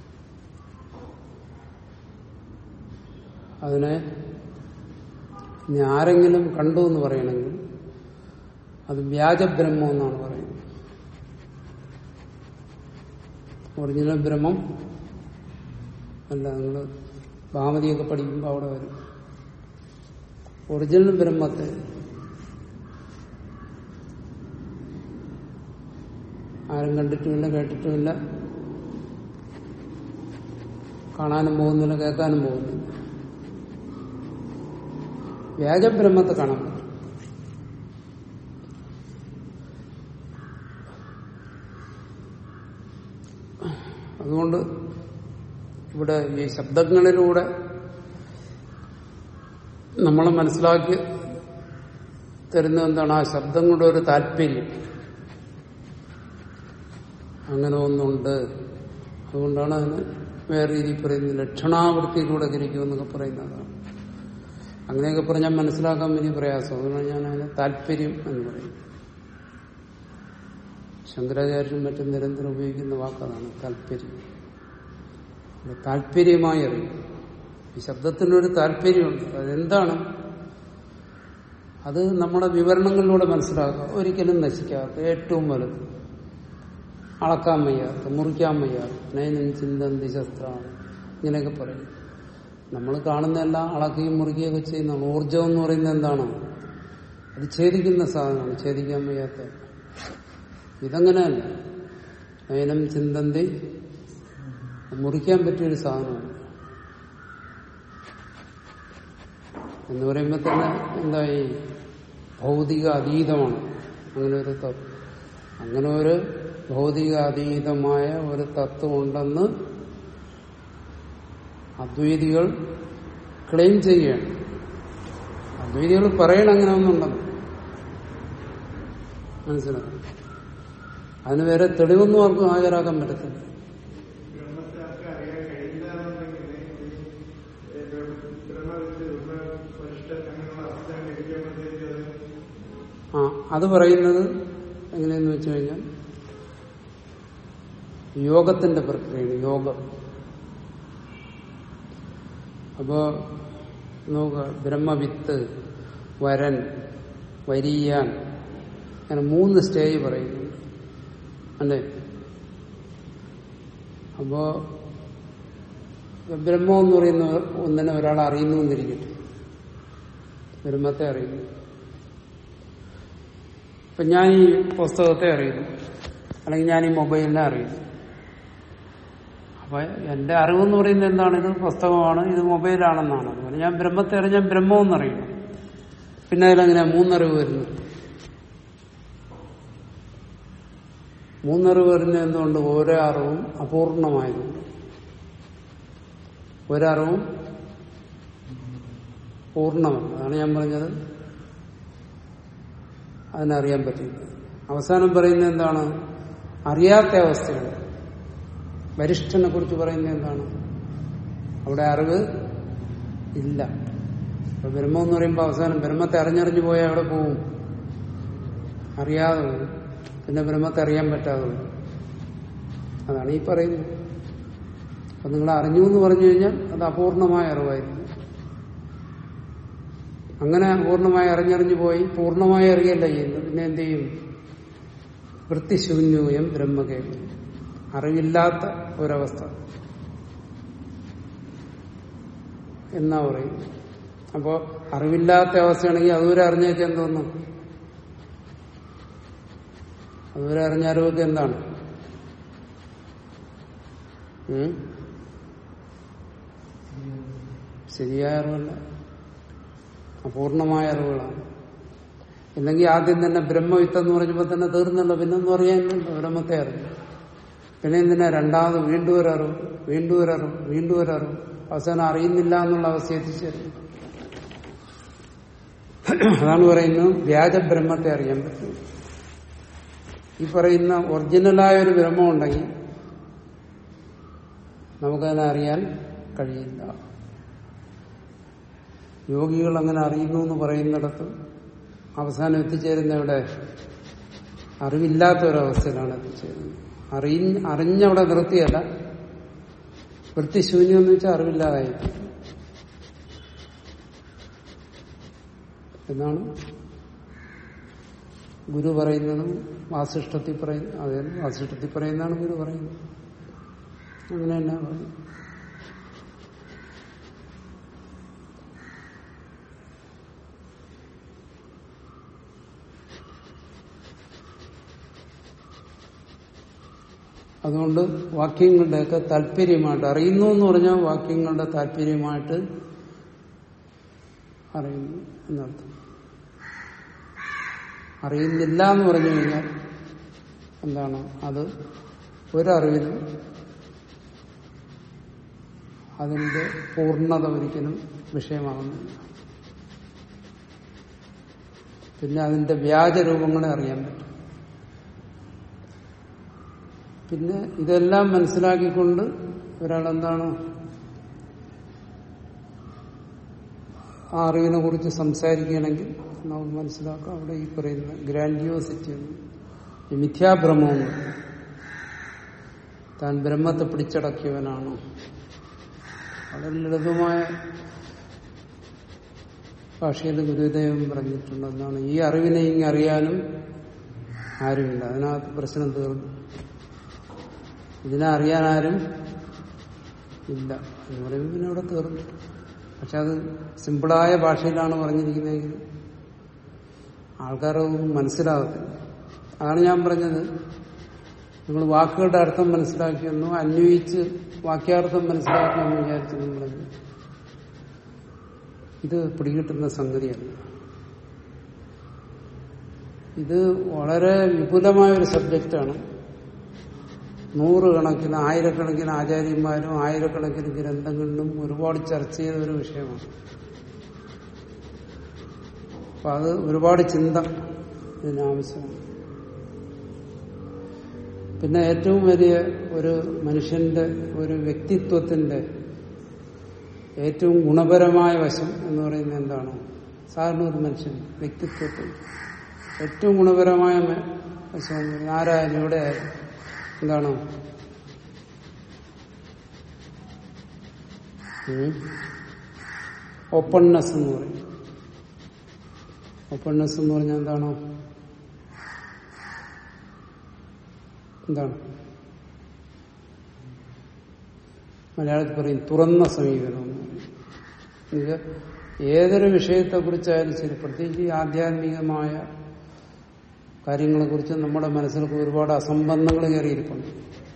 S1: അതിനെ ഇനി ആരെങ്കിലും കണ്ടു എന്ന് പറയണമെങ്കിൽ അത് വ്യാജബ്രഹ്മം എന്നാണ് പറയുന്നത് ഒറിജിനൽ ബ്രഹ്മം അല്ല നിങ്ങൾ ഭാമതിയൊക്കെ പഠിക്കുമ്പോൾ അവിടെ വരും ഒറിജിനൽ ബ്രഹ്മത്തെ ആരും കണ്ടിട്ടുമില്ല കേട്ടിട്ടുമില്ല കാണാനും പോകുന്നില്ല കേൾക്കാനും പോകുന്നില്ല വ്യാജബ്രഹ്മത്തെ കാണാൻ പറ്റും അതുകൊണ്ട് ഇവിടെ ഈ ശബ്ദങ്ങളിലൂടെ നമ്മളെ മനസ്സിലാക്കി തരുന്ന എന്താണ് ആ ശബ്ദങ്ങളുടെ ഒരു താല്പര്യം അങ്ങനെ ഒന്നുണ്ട് അതുകൊണ്ടാണ് അതിന് വേറെ രീതിയിൽ പറയുന്നത് ലക്ഷണാവൃത്തിയിലൂടെ ഗ്രഹിക്കുമെന്നൊക്കെ പറയുന്നതാണ് അങ്ങനെയൊക്കെ പറഞ്ഞാൽ മനസ്സിലാക്കാൻ വലിയ പ്രയാസം അതുകൊണ്ടാണ് ഞാൻ അതിന് താല്പര്യം എന്ന് പറയും ശങ്കരാചാര്യരും മറ്റും നിരന്തരം ഉപയോഗിക്കുന്ന വാക്കതാണ് താല്പര്യം താല്പര്യമായി അറിയും ഈ ശബ്ദത്തിനൊരു താല്പര്യമുണ്ട് അതെന്താണ് അത് നമ്മുടെ വിവരണങ്ങളിലൂടെ മനസ്സിലാക്കുക ഒരിക്കലും നശിക്കാത്ത ഏറ്റവും വലുത് അളക്കാൻ വയ്യാത്ത മുറിക്കാൻ വയ്യാത്ത നയനം ചിന്തന്തി ശസ്ത്രമാണ് ഇങ്ങനെയൊക്കെ പറയും നമ്മൾ കാണുന്നതെല്ലാം അളക്കുകയും മുറിക്കുകയൊക്കെ ചെയ്യുന്നതാണ് ഊർജം എന്ന് പറയുന്നത് എന്താണ് അത് ഛേദിക്കുന്ന സാധനമാണ് ഛേദിക്കാൻ വയ്യാത്ത ഇതങ്ങനെയല്ല നയനം ചിന്തന്തി മുറിക്കാൻ പറ്റിയൊരു സാധനമാണ് എന്ന് പറയുമ്പോൾ തന്നെ എന്തായി ഭൗതിക അതീതമാണ് അങ്ങനെ ഒരു തത്വം അങ്ങനെ ഒരു ഭൗതിക അതീതമായ ഒരു തത്വം ഉണ്ടെന്ന് അദ്വൈതികൾ ക്ലെയിം ചെയ്യുകയാണ് അദ്വൈതികൾ പറയണം അങ്ങനെ ഒന്നുണ്ടെന്ന് മനസ്സിലായി അതിന് വേറെ തെളിവൊന്നും ആർക്കും ഹാജരാക്കാൻ പറ്റത്തില്ല ആ അത് പറയുന്നത് എങ്ങനെയെന്ന് വെച്ച് കഴിഞ്ഞാൽ യോഗത്തിന്റെ പ്രക്രിയയാണ് യോഗം അപ്പോ നോക്കുക ബ്രഹ്മവിത്ത് വരൻ വരിയാൻ അങ്ങനെ മൂന്ന് സ്റ്റേജ് പറയുന്നുണ്ട് അല്ലേ അപ്പോ ബ്രഹ്മം എന്ന് പറയുന്ന ഒന്നിനെ ഒരാൾ അറിയുന്നു എന്നിരിക്കട്ടെ ബ്രഹ്മത്തെ അറിയുന്നു ഇപ്പൊ ഞാൻ ഈ പുസ്തകത്തെ അറിയുന്നു അല്ലെങ്കിൽ ഞാൻ ഈ മൊബൈലിനെ അറിയുന്നു അപ്പൊ എന്റെ അറിവെന്ന് പറയുന്നത് എന്താണ് ഇത് പുസ്തകമാണ് ഇത് മൊബൈലാണെന്നാണ് അതുപോലെ ഞാൻ ബ്രഹ്മത്തെ അറിഞ്ഞാൽ ബ്രഹ്മം എന്നറിയണം പിന്നെ അതിലെങ്ങനെയാ മൂന്നറിവ് വരുന്നത് മൂന്നറിവ് വരുന്നത് എന്തുകൊണ്ട് ഓരോ അറിവും അപൂർണമായതുകൊണ്ട് ഒരറിവും പൂർണ്ണമല്ല അതാണ് ഞാൻ പറഞ്ഞത് അതിനറിയാൻ പറ്റില്ല അവസാനം പറയുന്നത് എന്താണ് അറിയാത്ത അവസ്ഥകൾ വരിഷ്ഠനെ കുറിച്ച് പറയുന്നത് എന്താണ് അവിടെ അറിവ് ഇല്ല അപ്പൊ ബ്രഹ്മം എന്ന് പറയുമ്പോൾ അവസാനം ബ്രഹ്മത്തെ അറിഞ്ഞറിഞ്ഞു പോയാൽ അവിടെ പോവും അറിയാതെ പോകും പിന്നെ ബ്രഹ്മത്തെ അറിയാൻ പറ്റാതെ പോകും അതാണ് ഈ പറയുന്നത് അപ്പൊ നിങ്ങൾ അറിഞ്ഞു എന്ന് പറഞ്ഞു കഴിഞ്ഞാൽ അത് അപൂർണമായ അറിവായിരുന്നു അങ്ങനെ പൂർണ്ണമായി അറിഞ്ഞറിഞ്ഞു പോയി പൂർണ്ണമായി അറിയല്ല ചെയ്യുന്നത് പിന്നെ എന്ത് ചെയ്യും വൃത്തിശൂന്യൂയം ബ്രഹ്മകേവലം അറിവില്ലാത്ത ഒരവസ്ഥ എന്നാ പറയും അപ്പോ അറിവില്ലാത്ത അവസ്ഥയാണെങ്കിൽ അതുവരെ അറിഞ്ഞൊക്കെ എന്തോന്നു അതുവരെ അറിഞ്ഞ അറിവൊക്കെ എന്താണ് ഉം? ശരിയായ അറിവല്ല അപൂർണമായ അറിവുകളാണ് ഇല്ലെങ്കിൽ ആദ്യം തന്നെ ബ്രഹ്മവിത്ത് എന്ന് പറഞ്ഞപ്പോൾ തന്നെ തീർന്നല്ലോ പിന്നൊന്നും അറിയാനില്ലല്ലോ ബ്രഹ്മത്തെ അറിഞ്ഞു പിന്നെ എന്തിനാ രണ്ടാമത് വീണ്ടും ഒരറിവ് വീണ്ടും ഒരറിവ് വീണ്ടും ഒരറിവ് അവസാനം അറിയുന്നില്ല എന്നുള്ള അവസ്ഥ എത്തിച്ചേരുന്നു അതാണ് പറയുന്നത് വ്യാജബ്രഹ്മത്തെ അറിയാൻ പറ്റും ഈ പറയുന്ന ഒറിജിനലായ ഒരു ബ്രഹ്മം ഉണ്ടെങ്കിൽ നമുക്കതിനെ അറിയാൻ കഴിയില്ല യോഗികൾ അങ്ങനെ അറിയുന്നു എന്ന് പറയുന്നിടത്ത് അവസാനം എത്തിച്ചേരുന്ന ഇവിടെ അറിവില്ലാത്ത ഒരവസ്ഥയിലാണ് എത്തിച്ചേരുന്നത് അറിയ അറിഞ്ഞവിടെ നിർത്തിയല്ല വൃത്തിശൂന്യം എന്ന് വെച്ചാൽ അറിവില്ലാതായി എന്നാണ് ഗുരു പറയുന്നതും വാസിഷ്ടത്തിൽ പറയുന്ന അതെ വാസിഷ്ടത്തിൽ പറയുന്നതാണ് ഗുരു പറയുന്നത് അങ്ങനെ തന്നെ പറയും അതുകൊണ്ട് വാക്യങ്ങളുടെയൊക്കെ താല്പര്യമായിട്ട് അറിയുന്നു എന്ന് പറഞ്ഞാൽ വാക്യങ്ങളുടെ താല്പര്യമായിട്ട് അറിയുന്നു എന്നർത്ഥം അറിയുന്നില്ല എന്ന് പറഞ്ഞു കഴിഞ്ഞാൽ എന്താണ് അത് ഒരറിവിനും അതിന്റെ പൂർണ്ണത ഒരിക്കലും വിഷയമാകുന്നില്ല പിന്നെ അതിന്റെ വ്യാജരൂപങ്ങളെ അറിയാൻ പറ്റും പിന്നെ ഇതെല്ലാം മനസ്സിലാക്കിക്കൊണ്ട് ഒരാൾ എന്താണ് ആ അറിവിനെ കുറിച്ച് സംസാരിക്കുകയാണെങ്കിൽ നമുക്ക് മനസ്സിലാക്കാം അവിടെ ഈ പറയുന്ന ഗ്രാൻഡിയോസിറ്റി ഈ മിഥ്യാഭ്രമവും താൻ ബ്രഹ്മത്തെ പിടിച്ചടക്കിയവനാണ് വളരെ ലളിതമായ ഭാഷയിൽ ഗുരുദേവൻ പറഞ്ഞിട്ടുണ്ട് എന്താണ് ഈ അറിവിനെ ഇങ്ങനെ അറിയാനും ആരുമില്ല അതിനകത്ത് പ്രശ്നം തീർന്നു ഇതിനെ അറിയാൻ ആരും ഇല്ല എന്ന് പറയുമ്പോൾ പിന്നെ ഇവിടെ തീർന്നു പക്ഷെ അത് സിമ്പിളായ ഭാഷയിലാണ് പറഞ്ഞിരിക്കുന്നതെങ്കിൽ ആൾക്കാരതൊന്നും മനസ്സിലാകത്തില്ല അതാണ് ഞാൻ പറഞ്ഞത് നിങ്ങൾ വാക്കുകളുടെ അർത്ഥം മനസ്സിലാക്കിയെന്നോ അന്വയിച്ച് വാക്യാർത്ഥം മനസ്സിലാക്കിയെന്ന് വിചാരിച്ചു നിങ്ങൾ ഇത് പിടികിട്ടുന്ന സംഗതിയല്ല ഇത് വളരെ വിപുലമായ ഒരു സബ്ജക്റ്റാണ് നൂറുകണക്കിന് ആയിരക്കണക്കിന് ആചാര്യന്മാരും ആയിരക്കണക്കിന് ഗ്രന്ഥങ്ങളിലും ഒരുപാട് ചർച്ച ചെയ്ത ഒരു വിഷയമാണ് അപ്പൊ അത് ഒരുപാട് ചിന്ത ഇതിനാവശ്യമാണ് പിന്നെ ഏറ്റവും വലിയ ഒരു മനുഷ്യന്റെ ഒരു വ്യക്തിത്വത്തിന്റെ ഏറ്റവും ഗുണപരമായ വശം എന്ന് പറയുന്നത് എന്താണ് സാധാരണ ഒരു മനുഷ്യൻ വ്യക്തിത്വത്തിൽ ഏറ്റവും ഗുണപരമായ വശം എന്ന് പറയുന്നത് ആരായാലും എവിടെ ആയാലും എന്താണ് ഓപ്പൺനെസ് എന്ന് പറയും ഓപ്പൺനെസ് എന്ന് പറഞ്ഞാൽ എന്താണോ എന്താണ് മലയാളത്തിൽ പറയും തുറന്ന സമീപനം എന്ന് പറയും എന്നുവെച്ചാൽ ഏതൊരു വിഷയത്തെക്കുറിച്ചായാലും ശരി പ്രത്യേകിച്ച് ഈ ആധ്യാത്മികമായ കാര്യങ്ങളെക്കുറിച്ച് നമ്മുടെ മനസ്സിലൊക്കെ ഒരുപാട് അസംബന്ധങ്ങൾ കയറിയിരിപ്പുണ്ട്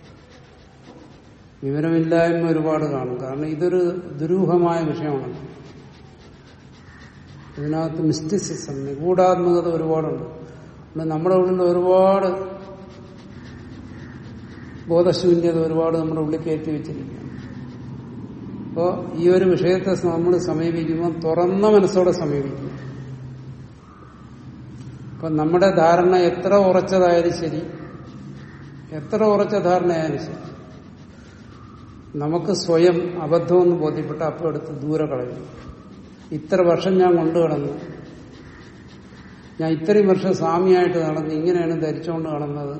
S1: വിവരമില്ലായ്മ ഒരുപാട് കാണും കാരണം ഇതൊരു ദുരൂഹമായ വിഷയമാണല്ലോ ഇതിനകത്ത് മിസ്റ്റിസിസം നിഗൂഢാത്മകത ഒരുപാടുണ്ട് അതുകൊണ്ട് നമ്മുടെ ഉള്ളിൽ ഒരുപാട് ബോധശൂന്യത ഒരുപാട് നമ്മുടെ ഉള്ളിൽ കയറ്റി വെച്ചിരിക്കുകയാണ് അപ്പോ ഈ ഒരു വിഷയത്തെ നമ്മൾ സമീപിക്കുമ്പോൾ തുറന്ന മനസ്സോടെ സമീപിക്കും അപ്പൊ നമ്മുടെ ധാരണ എത്ര ഉറച്ചതായാലും ശരി എത്ര ഉറച്ച ധാരണയായാലും ശരി നമുക്ക് സ്വയം അബദ്ധമെന്ന് ബോധ്യപ്പെട്ട അപ്പോൾ എടുത്ത് ദൂരെ കളയും ഇത്ര വർഷം ഞാൻ കൊണ്ടു കിടന്നു ഞാൻ ഇത്രയും വർഷം സ്വാമിയായിട്ട് നടന്ന് ഇങ്ങനെയാണ് ധരിച്ചുകൊണ്ട് നടന്നത്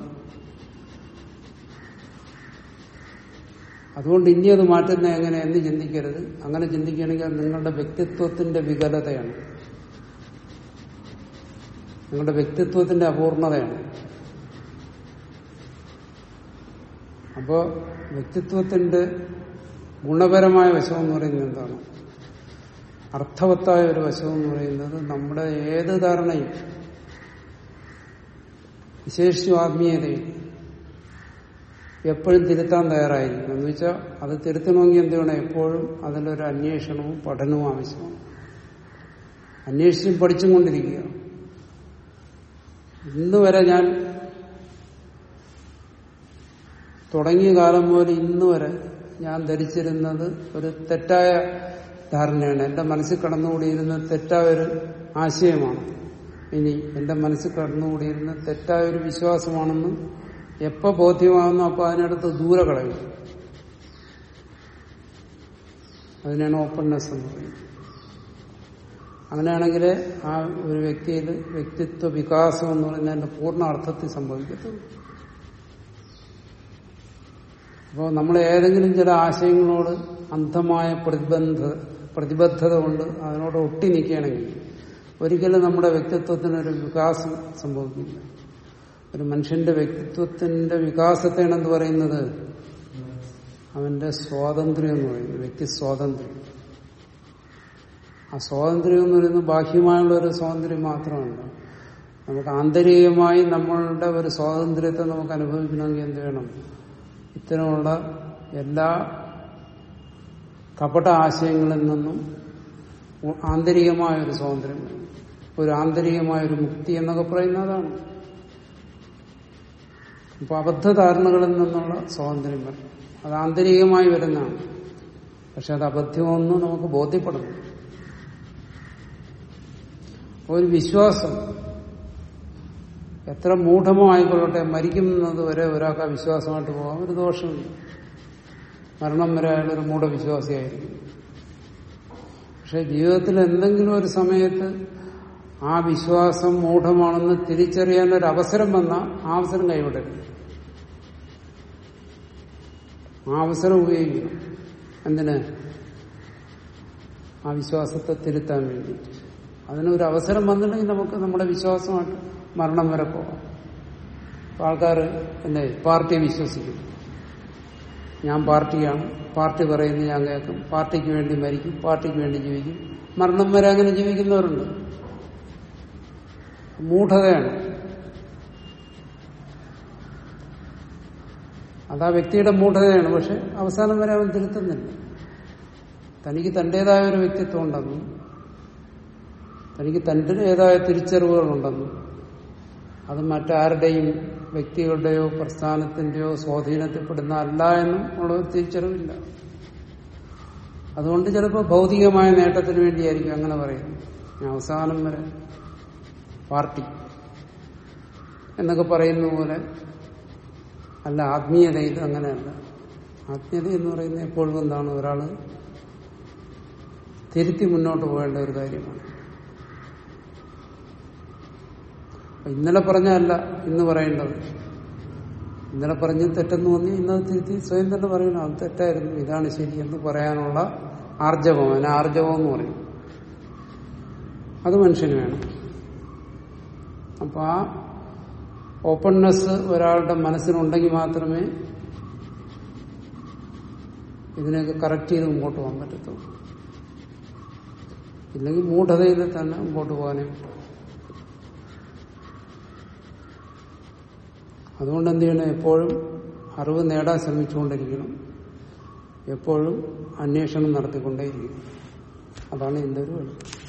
S1: അതുകൊണ്ട് ഇനി അത് മാറ്റുന്ന എങ്ങനെ എന്ന് ചിന്തിക്കരുത് അങ്ങനെ ചിന്തിക്കുകയാണെങ്കിൽ അത് നിങ്ങളുടെ വ്യക്തിത്വത്തിന്റെ വികലതയാണ് നിങ്ങളുടെ വ്യക്തിത്വത്തിന്റെ അപൂർണതയാണ് അപ്പോ വ്യക്തിത്വത്തിന്റെ ഗുണപരമായ വശം എന്ന് പറയുന്നത് എന്താണ് അർത്ഥവത്തായ ഒരു വശം എന്ന് പറയുന്നത് നമ്മുടെ ഏത് ധാരണയും വിശേഷിച്ചും ആത്മീയതയും എപ്പോഴും തിരുത്താൻ തയ്യാറായിരിക്കും എന്ന് വെച്ചാൽ അത് തിരുത്തണമെങ്കിൽ എന്ത് വേണം എപ്പോഴും അതിലൊരു അന്വേഷണവും പഠനവും ആവശ്യമാണ് അന്വേഷിച്ചും പഠിച്ചും കൊണ്ടിരിക്കുക ഇന്ന് വരെ ഞാൻ തുടങ്ങിയ കാലം മുതൽ ഇന്ന് വരെ ഞാൻ ധരിച്ചിരുന്നത് ഒരു തെറ്റായ ധാരണയാണ് എന്റെ മനസ്സിൽ കടന്നുകൂടിയിരുന്ന തെറ്റായ ഒരു ആശയമാണ് ഇനി എന്റെ മനസ്സിൽ കടന്നുകൂടിയിരുന്ന തെറ്റായ ഒരു വിശ്വാസമാണെന്ന് എപ്പോ ബോധ്യമാകുന്നു അപ്പൊ അതിനടുത്ത് ദൂരെ കളയും അതിനാണ് ഓപ്പൺനെസ് എന്ന് പറയുന്നത് അങ്ങനെയാണെങ്കിൽ ആ ഒരു വ്യക്തിയിൽ വ്യക്തിത്വ വികാസം എന്ന് പറയുന്നതിന്റെ പൂർണ്ണ അർത്ഥത്തിൽ സംഭവിക്കത്തുള്ളൂ അപ്പോൾ നമ്മൾ ഏതെങ്കിലും ചില ആശയങ്ങളോട് അന്ധമായ പ്രതിബന്ധ പ്രതിബദ്ധത കൊണ്ട് അതിനോട് ഒട്ടി നിൽക്കുകയാണെങ്കിൽ ഒരിക്കലും നമ്മുടെ വ്യക്തിത്വത്തിനൊരു വികാസം സംഭവിക്കില്ല ഒരു മനുഷ്യന്റെ വ്യക്തിത്വത്തിന്റെ വികാസത്തെയാണ് എന്ത് പറയുന്നത് അവന്റെ സ്വാതന്ത്ര്യം എന്ന് പറയുന്നത് വ്യക്തി സ്വാതന്ത്ര്യം ആ സ്വാതന്ത്ര്യം എന്ന് പറയുന്നത് ബാഹ്യമായുള്ള ഒരു സ്വാതന്ത്ര്യം മാത്രമല്ല നമുക്ക് ആന്തരികമായി നമ്മളുടെ ഒരു സ്വാതന്ത്ര്യത്തെ നമുക്ക് അനുഭവിക്കണമെങ്കിൽ എന്ത് വേണം ഇത്തരമുള്ള എല്ലാ കപട ആശയങ്ങളിൽ നിന്നും ആന്തരികമായ ഒരു സ്വാതന്ത്ര്യം വേണം. ഒരു ആന്തരികമായ ഒരു മുക്തി എന്നൊക്കെ പറയുന്ന അതാണ് അപ്പൊ അബദ്ധധാരണകളിൽ നിന്നുള്ള സ്വാതന്ത്ര്യം വരണം അത് ആന്തരികമായി വരുന്നതാണ് പക്ഷെ അത് അബദ്ധമെന്ന് നമുക്ക് ബോധ്യപ്പെടണം ഒരു വിശ്വാസം എത്ര മൂഢമോ ആയിക്കൊള്ളട്ടെ മരിക്കുന്നത് വരെ ഒരാൾക്ക് ആ വിശ്വാസമായിട്ട് പോകാൻ ഒരു ദോഷമില്ല മരണം വരെ അയാളൊരു മൂഢവിശ്വാസിയായിരിക്കും പക്ഷെ ജീവിതത്തിൽ എന്തെങ്കിലും ഒരു സമയത്ത് ആ വിശ്വാസം മൂഢമാണെന്ന് തിരിച്ചറിയാൻ ഒരു അവസരം വന്നാൽ ആ അവസരം കൈവിടരുത് ആ അവസരം ഉപയോഗിക്കണം എന്തിന് ആ വിശ്വാസത്തെ തിരുത്താൻ വേണ്ടി അതിനൊരു അവസരം വന്നിട്ടുണ്ടെങ്കിൽ നമുക്ക് നമ്മുടെ വിശ്വാസമായിട്ട് മരണം വരെ പോകാം അപ്പൊ ആൾക്കാർ എന്നെ പാർട്ടിയെ വിശ്വസിക്കും ഞാൻ പാർട്ടിയാണ് പാർട്ടി പറയുന്നത് ഞാൻ കേൾക്കും പാർട്ടിക്ക് വേണ്ടി മരിക്കും പാർട്ടിക്ക് വേണ്ടി ജീവിക്കും മരണം വരെ അങ്ങനെ ജീവിക്കുന്നവരുണ്ട് മൂഢതയാണ് അത് ആ വ്യക്തിയുടെ മൂഢതയാണ് പക്ഷെ അവസാനം വരെ അവൻ തിരുത്തുന്നില്ല തനിക്ക് തന്റേതായ ഒരു വ്യക്തിത്വം ഉണ്ടെന്നും തനിക്ക് തന്റേതായ തിരിച്ചറിവുകളുണ്ടെന്നും അത് മറ്റാരുടെയും വ്യക്തികളുടെയോ പ്രസ്ഥാനത്തിന്റെയോ സ്വാധീനത്തിൽപ്പെടുന്ന അല്ല എന്നും ഉള്ള ഒരു തിരിച്ചറിവില്ല അതുകൊണ്ട് ചിലപ്പോൾ ഭൗതികമായ നേട്ടത്തിന് വേണ്ടിയായിരിക്കും അങ്ങനെ പറയുന്നത് ഞാൻ അവസാനം വരെ പാർട്ടി എന്നൊക്കെ പറയുന്ന പോലെ അല്ല ആത്മീയതയിൽ അങ്ങനെയല്ല ആത്മീയത എന്ന് പറയുന്നത് എപ്പോഴും എന്താണ് ഒരാൾ തിരുത്തി മുന്നോട്ട് പോകേണ്ട ഒരു കാര്യമാണ് അപ്പൊ ഇന്നലെ പറഞ്ഞല്ല ഇന്ന് പറയേണ്ടത് ഇന്നലെ പറഞ്ഞ് തെറ്റെന്ന് തോന്നി ഇന്നത് തിരുത്തി സ്വയം തന്നെ പറയണം അത് തെറ്റായിരുന്നു ഇതാണ് ശരി എന്ന് പറയാനുള്ള ആർജവം അതിന് ആർജവം എന്ന് പറയും അത് മനുഷ്യന് വേണം അപ്പൊ ആ ഓപ്പൺനെസ് ഒരാളുടെ മനസ്സിനുണ്ടെങ്കിൽ മാത്രമേ ഇതിനെയൊക്കെ കറക്റ്റ് ചെയ്ത് മുമ്പോട്ട് പോകാൻ പറ്റത്തുള്ളൂ ഇല്ലെങ്കിൽ മൂഢതയിൽ തന്നെ മുമ്പോട്ട് പോകാനേ പറ്റും അതുകൊണ്ട് എന്ത് ചെയ്യണം എപ്പോഴും അറിവ് നേടാൻ ശ്രമിച്ചുകൊണ്ടിരിക്കണം എപ്പോഴും അന്വേഷണം നടത്തിക്കൊണ്ടേയിരിക്കണം അതാണ് ഇതിന്റെ ഒരു വഴി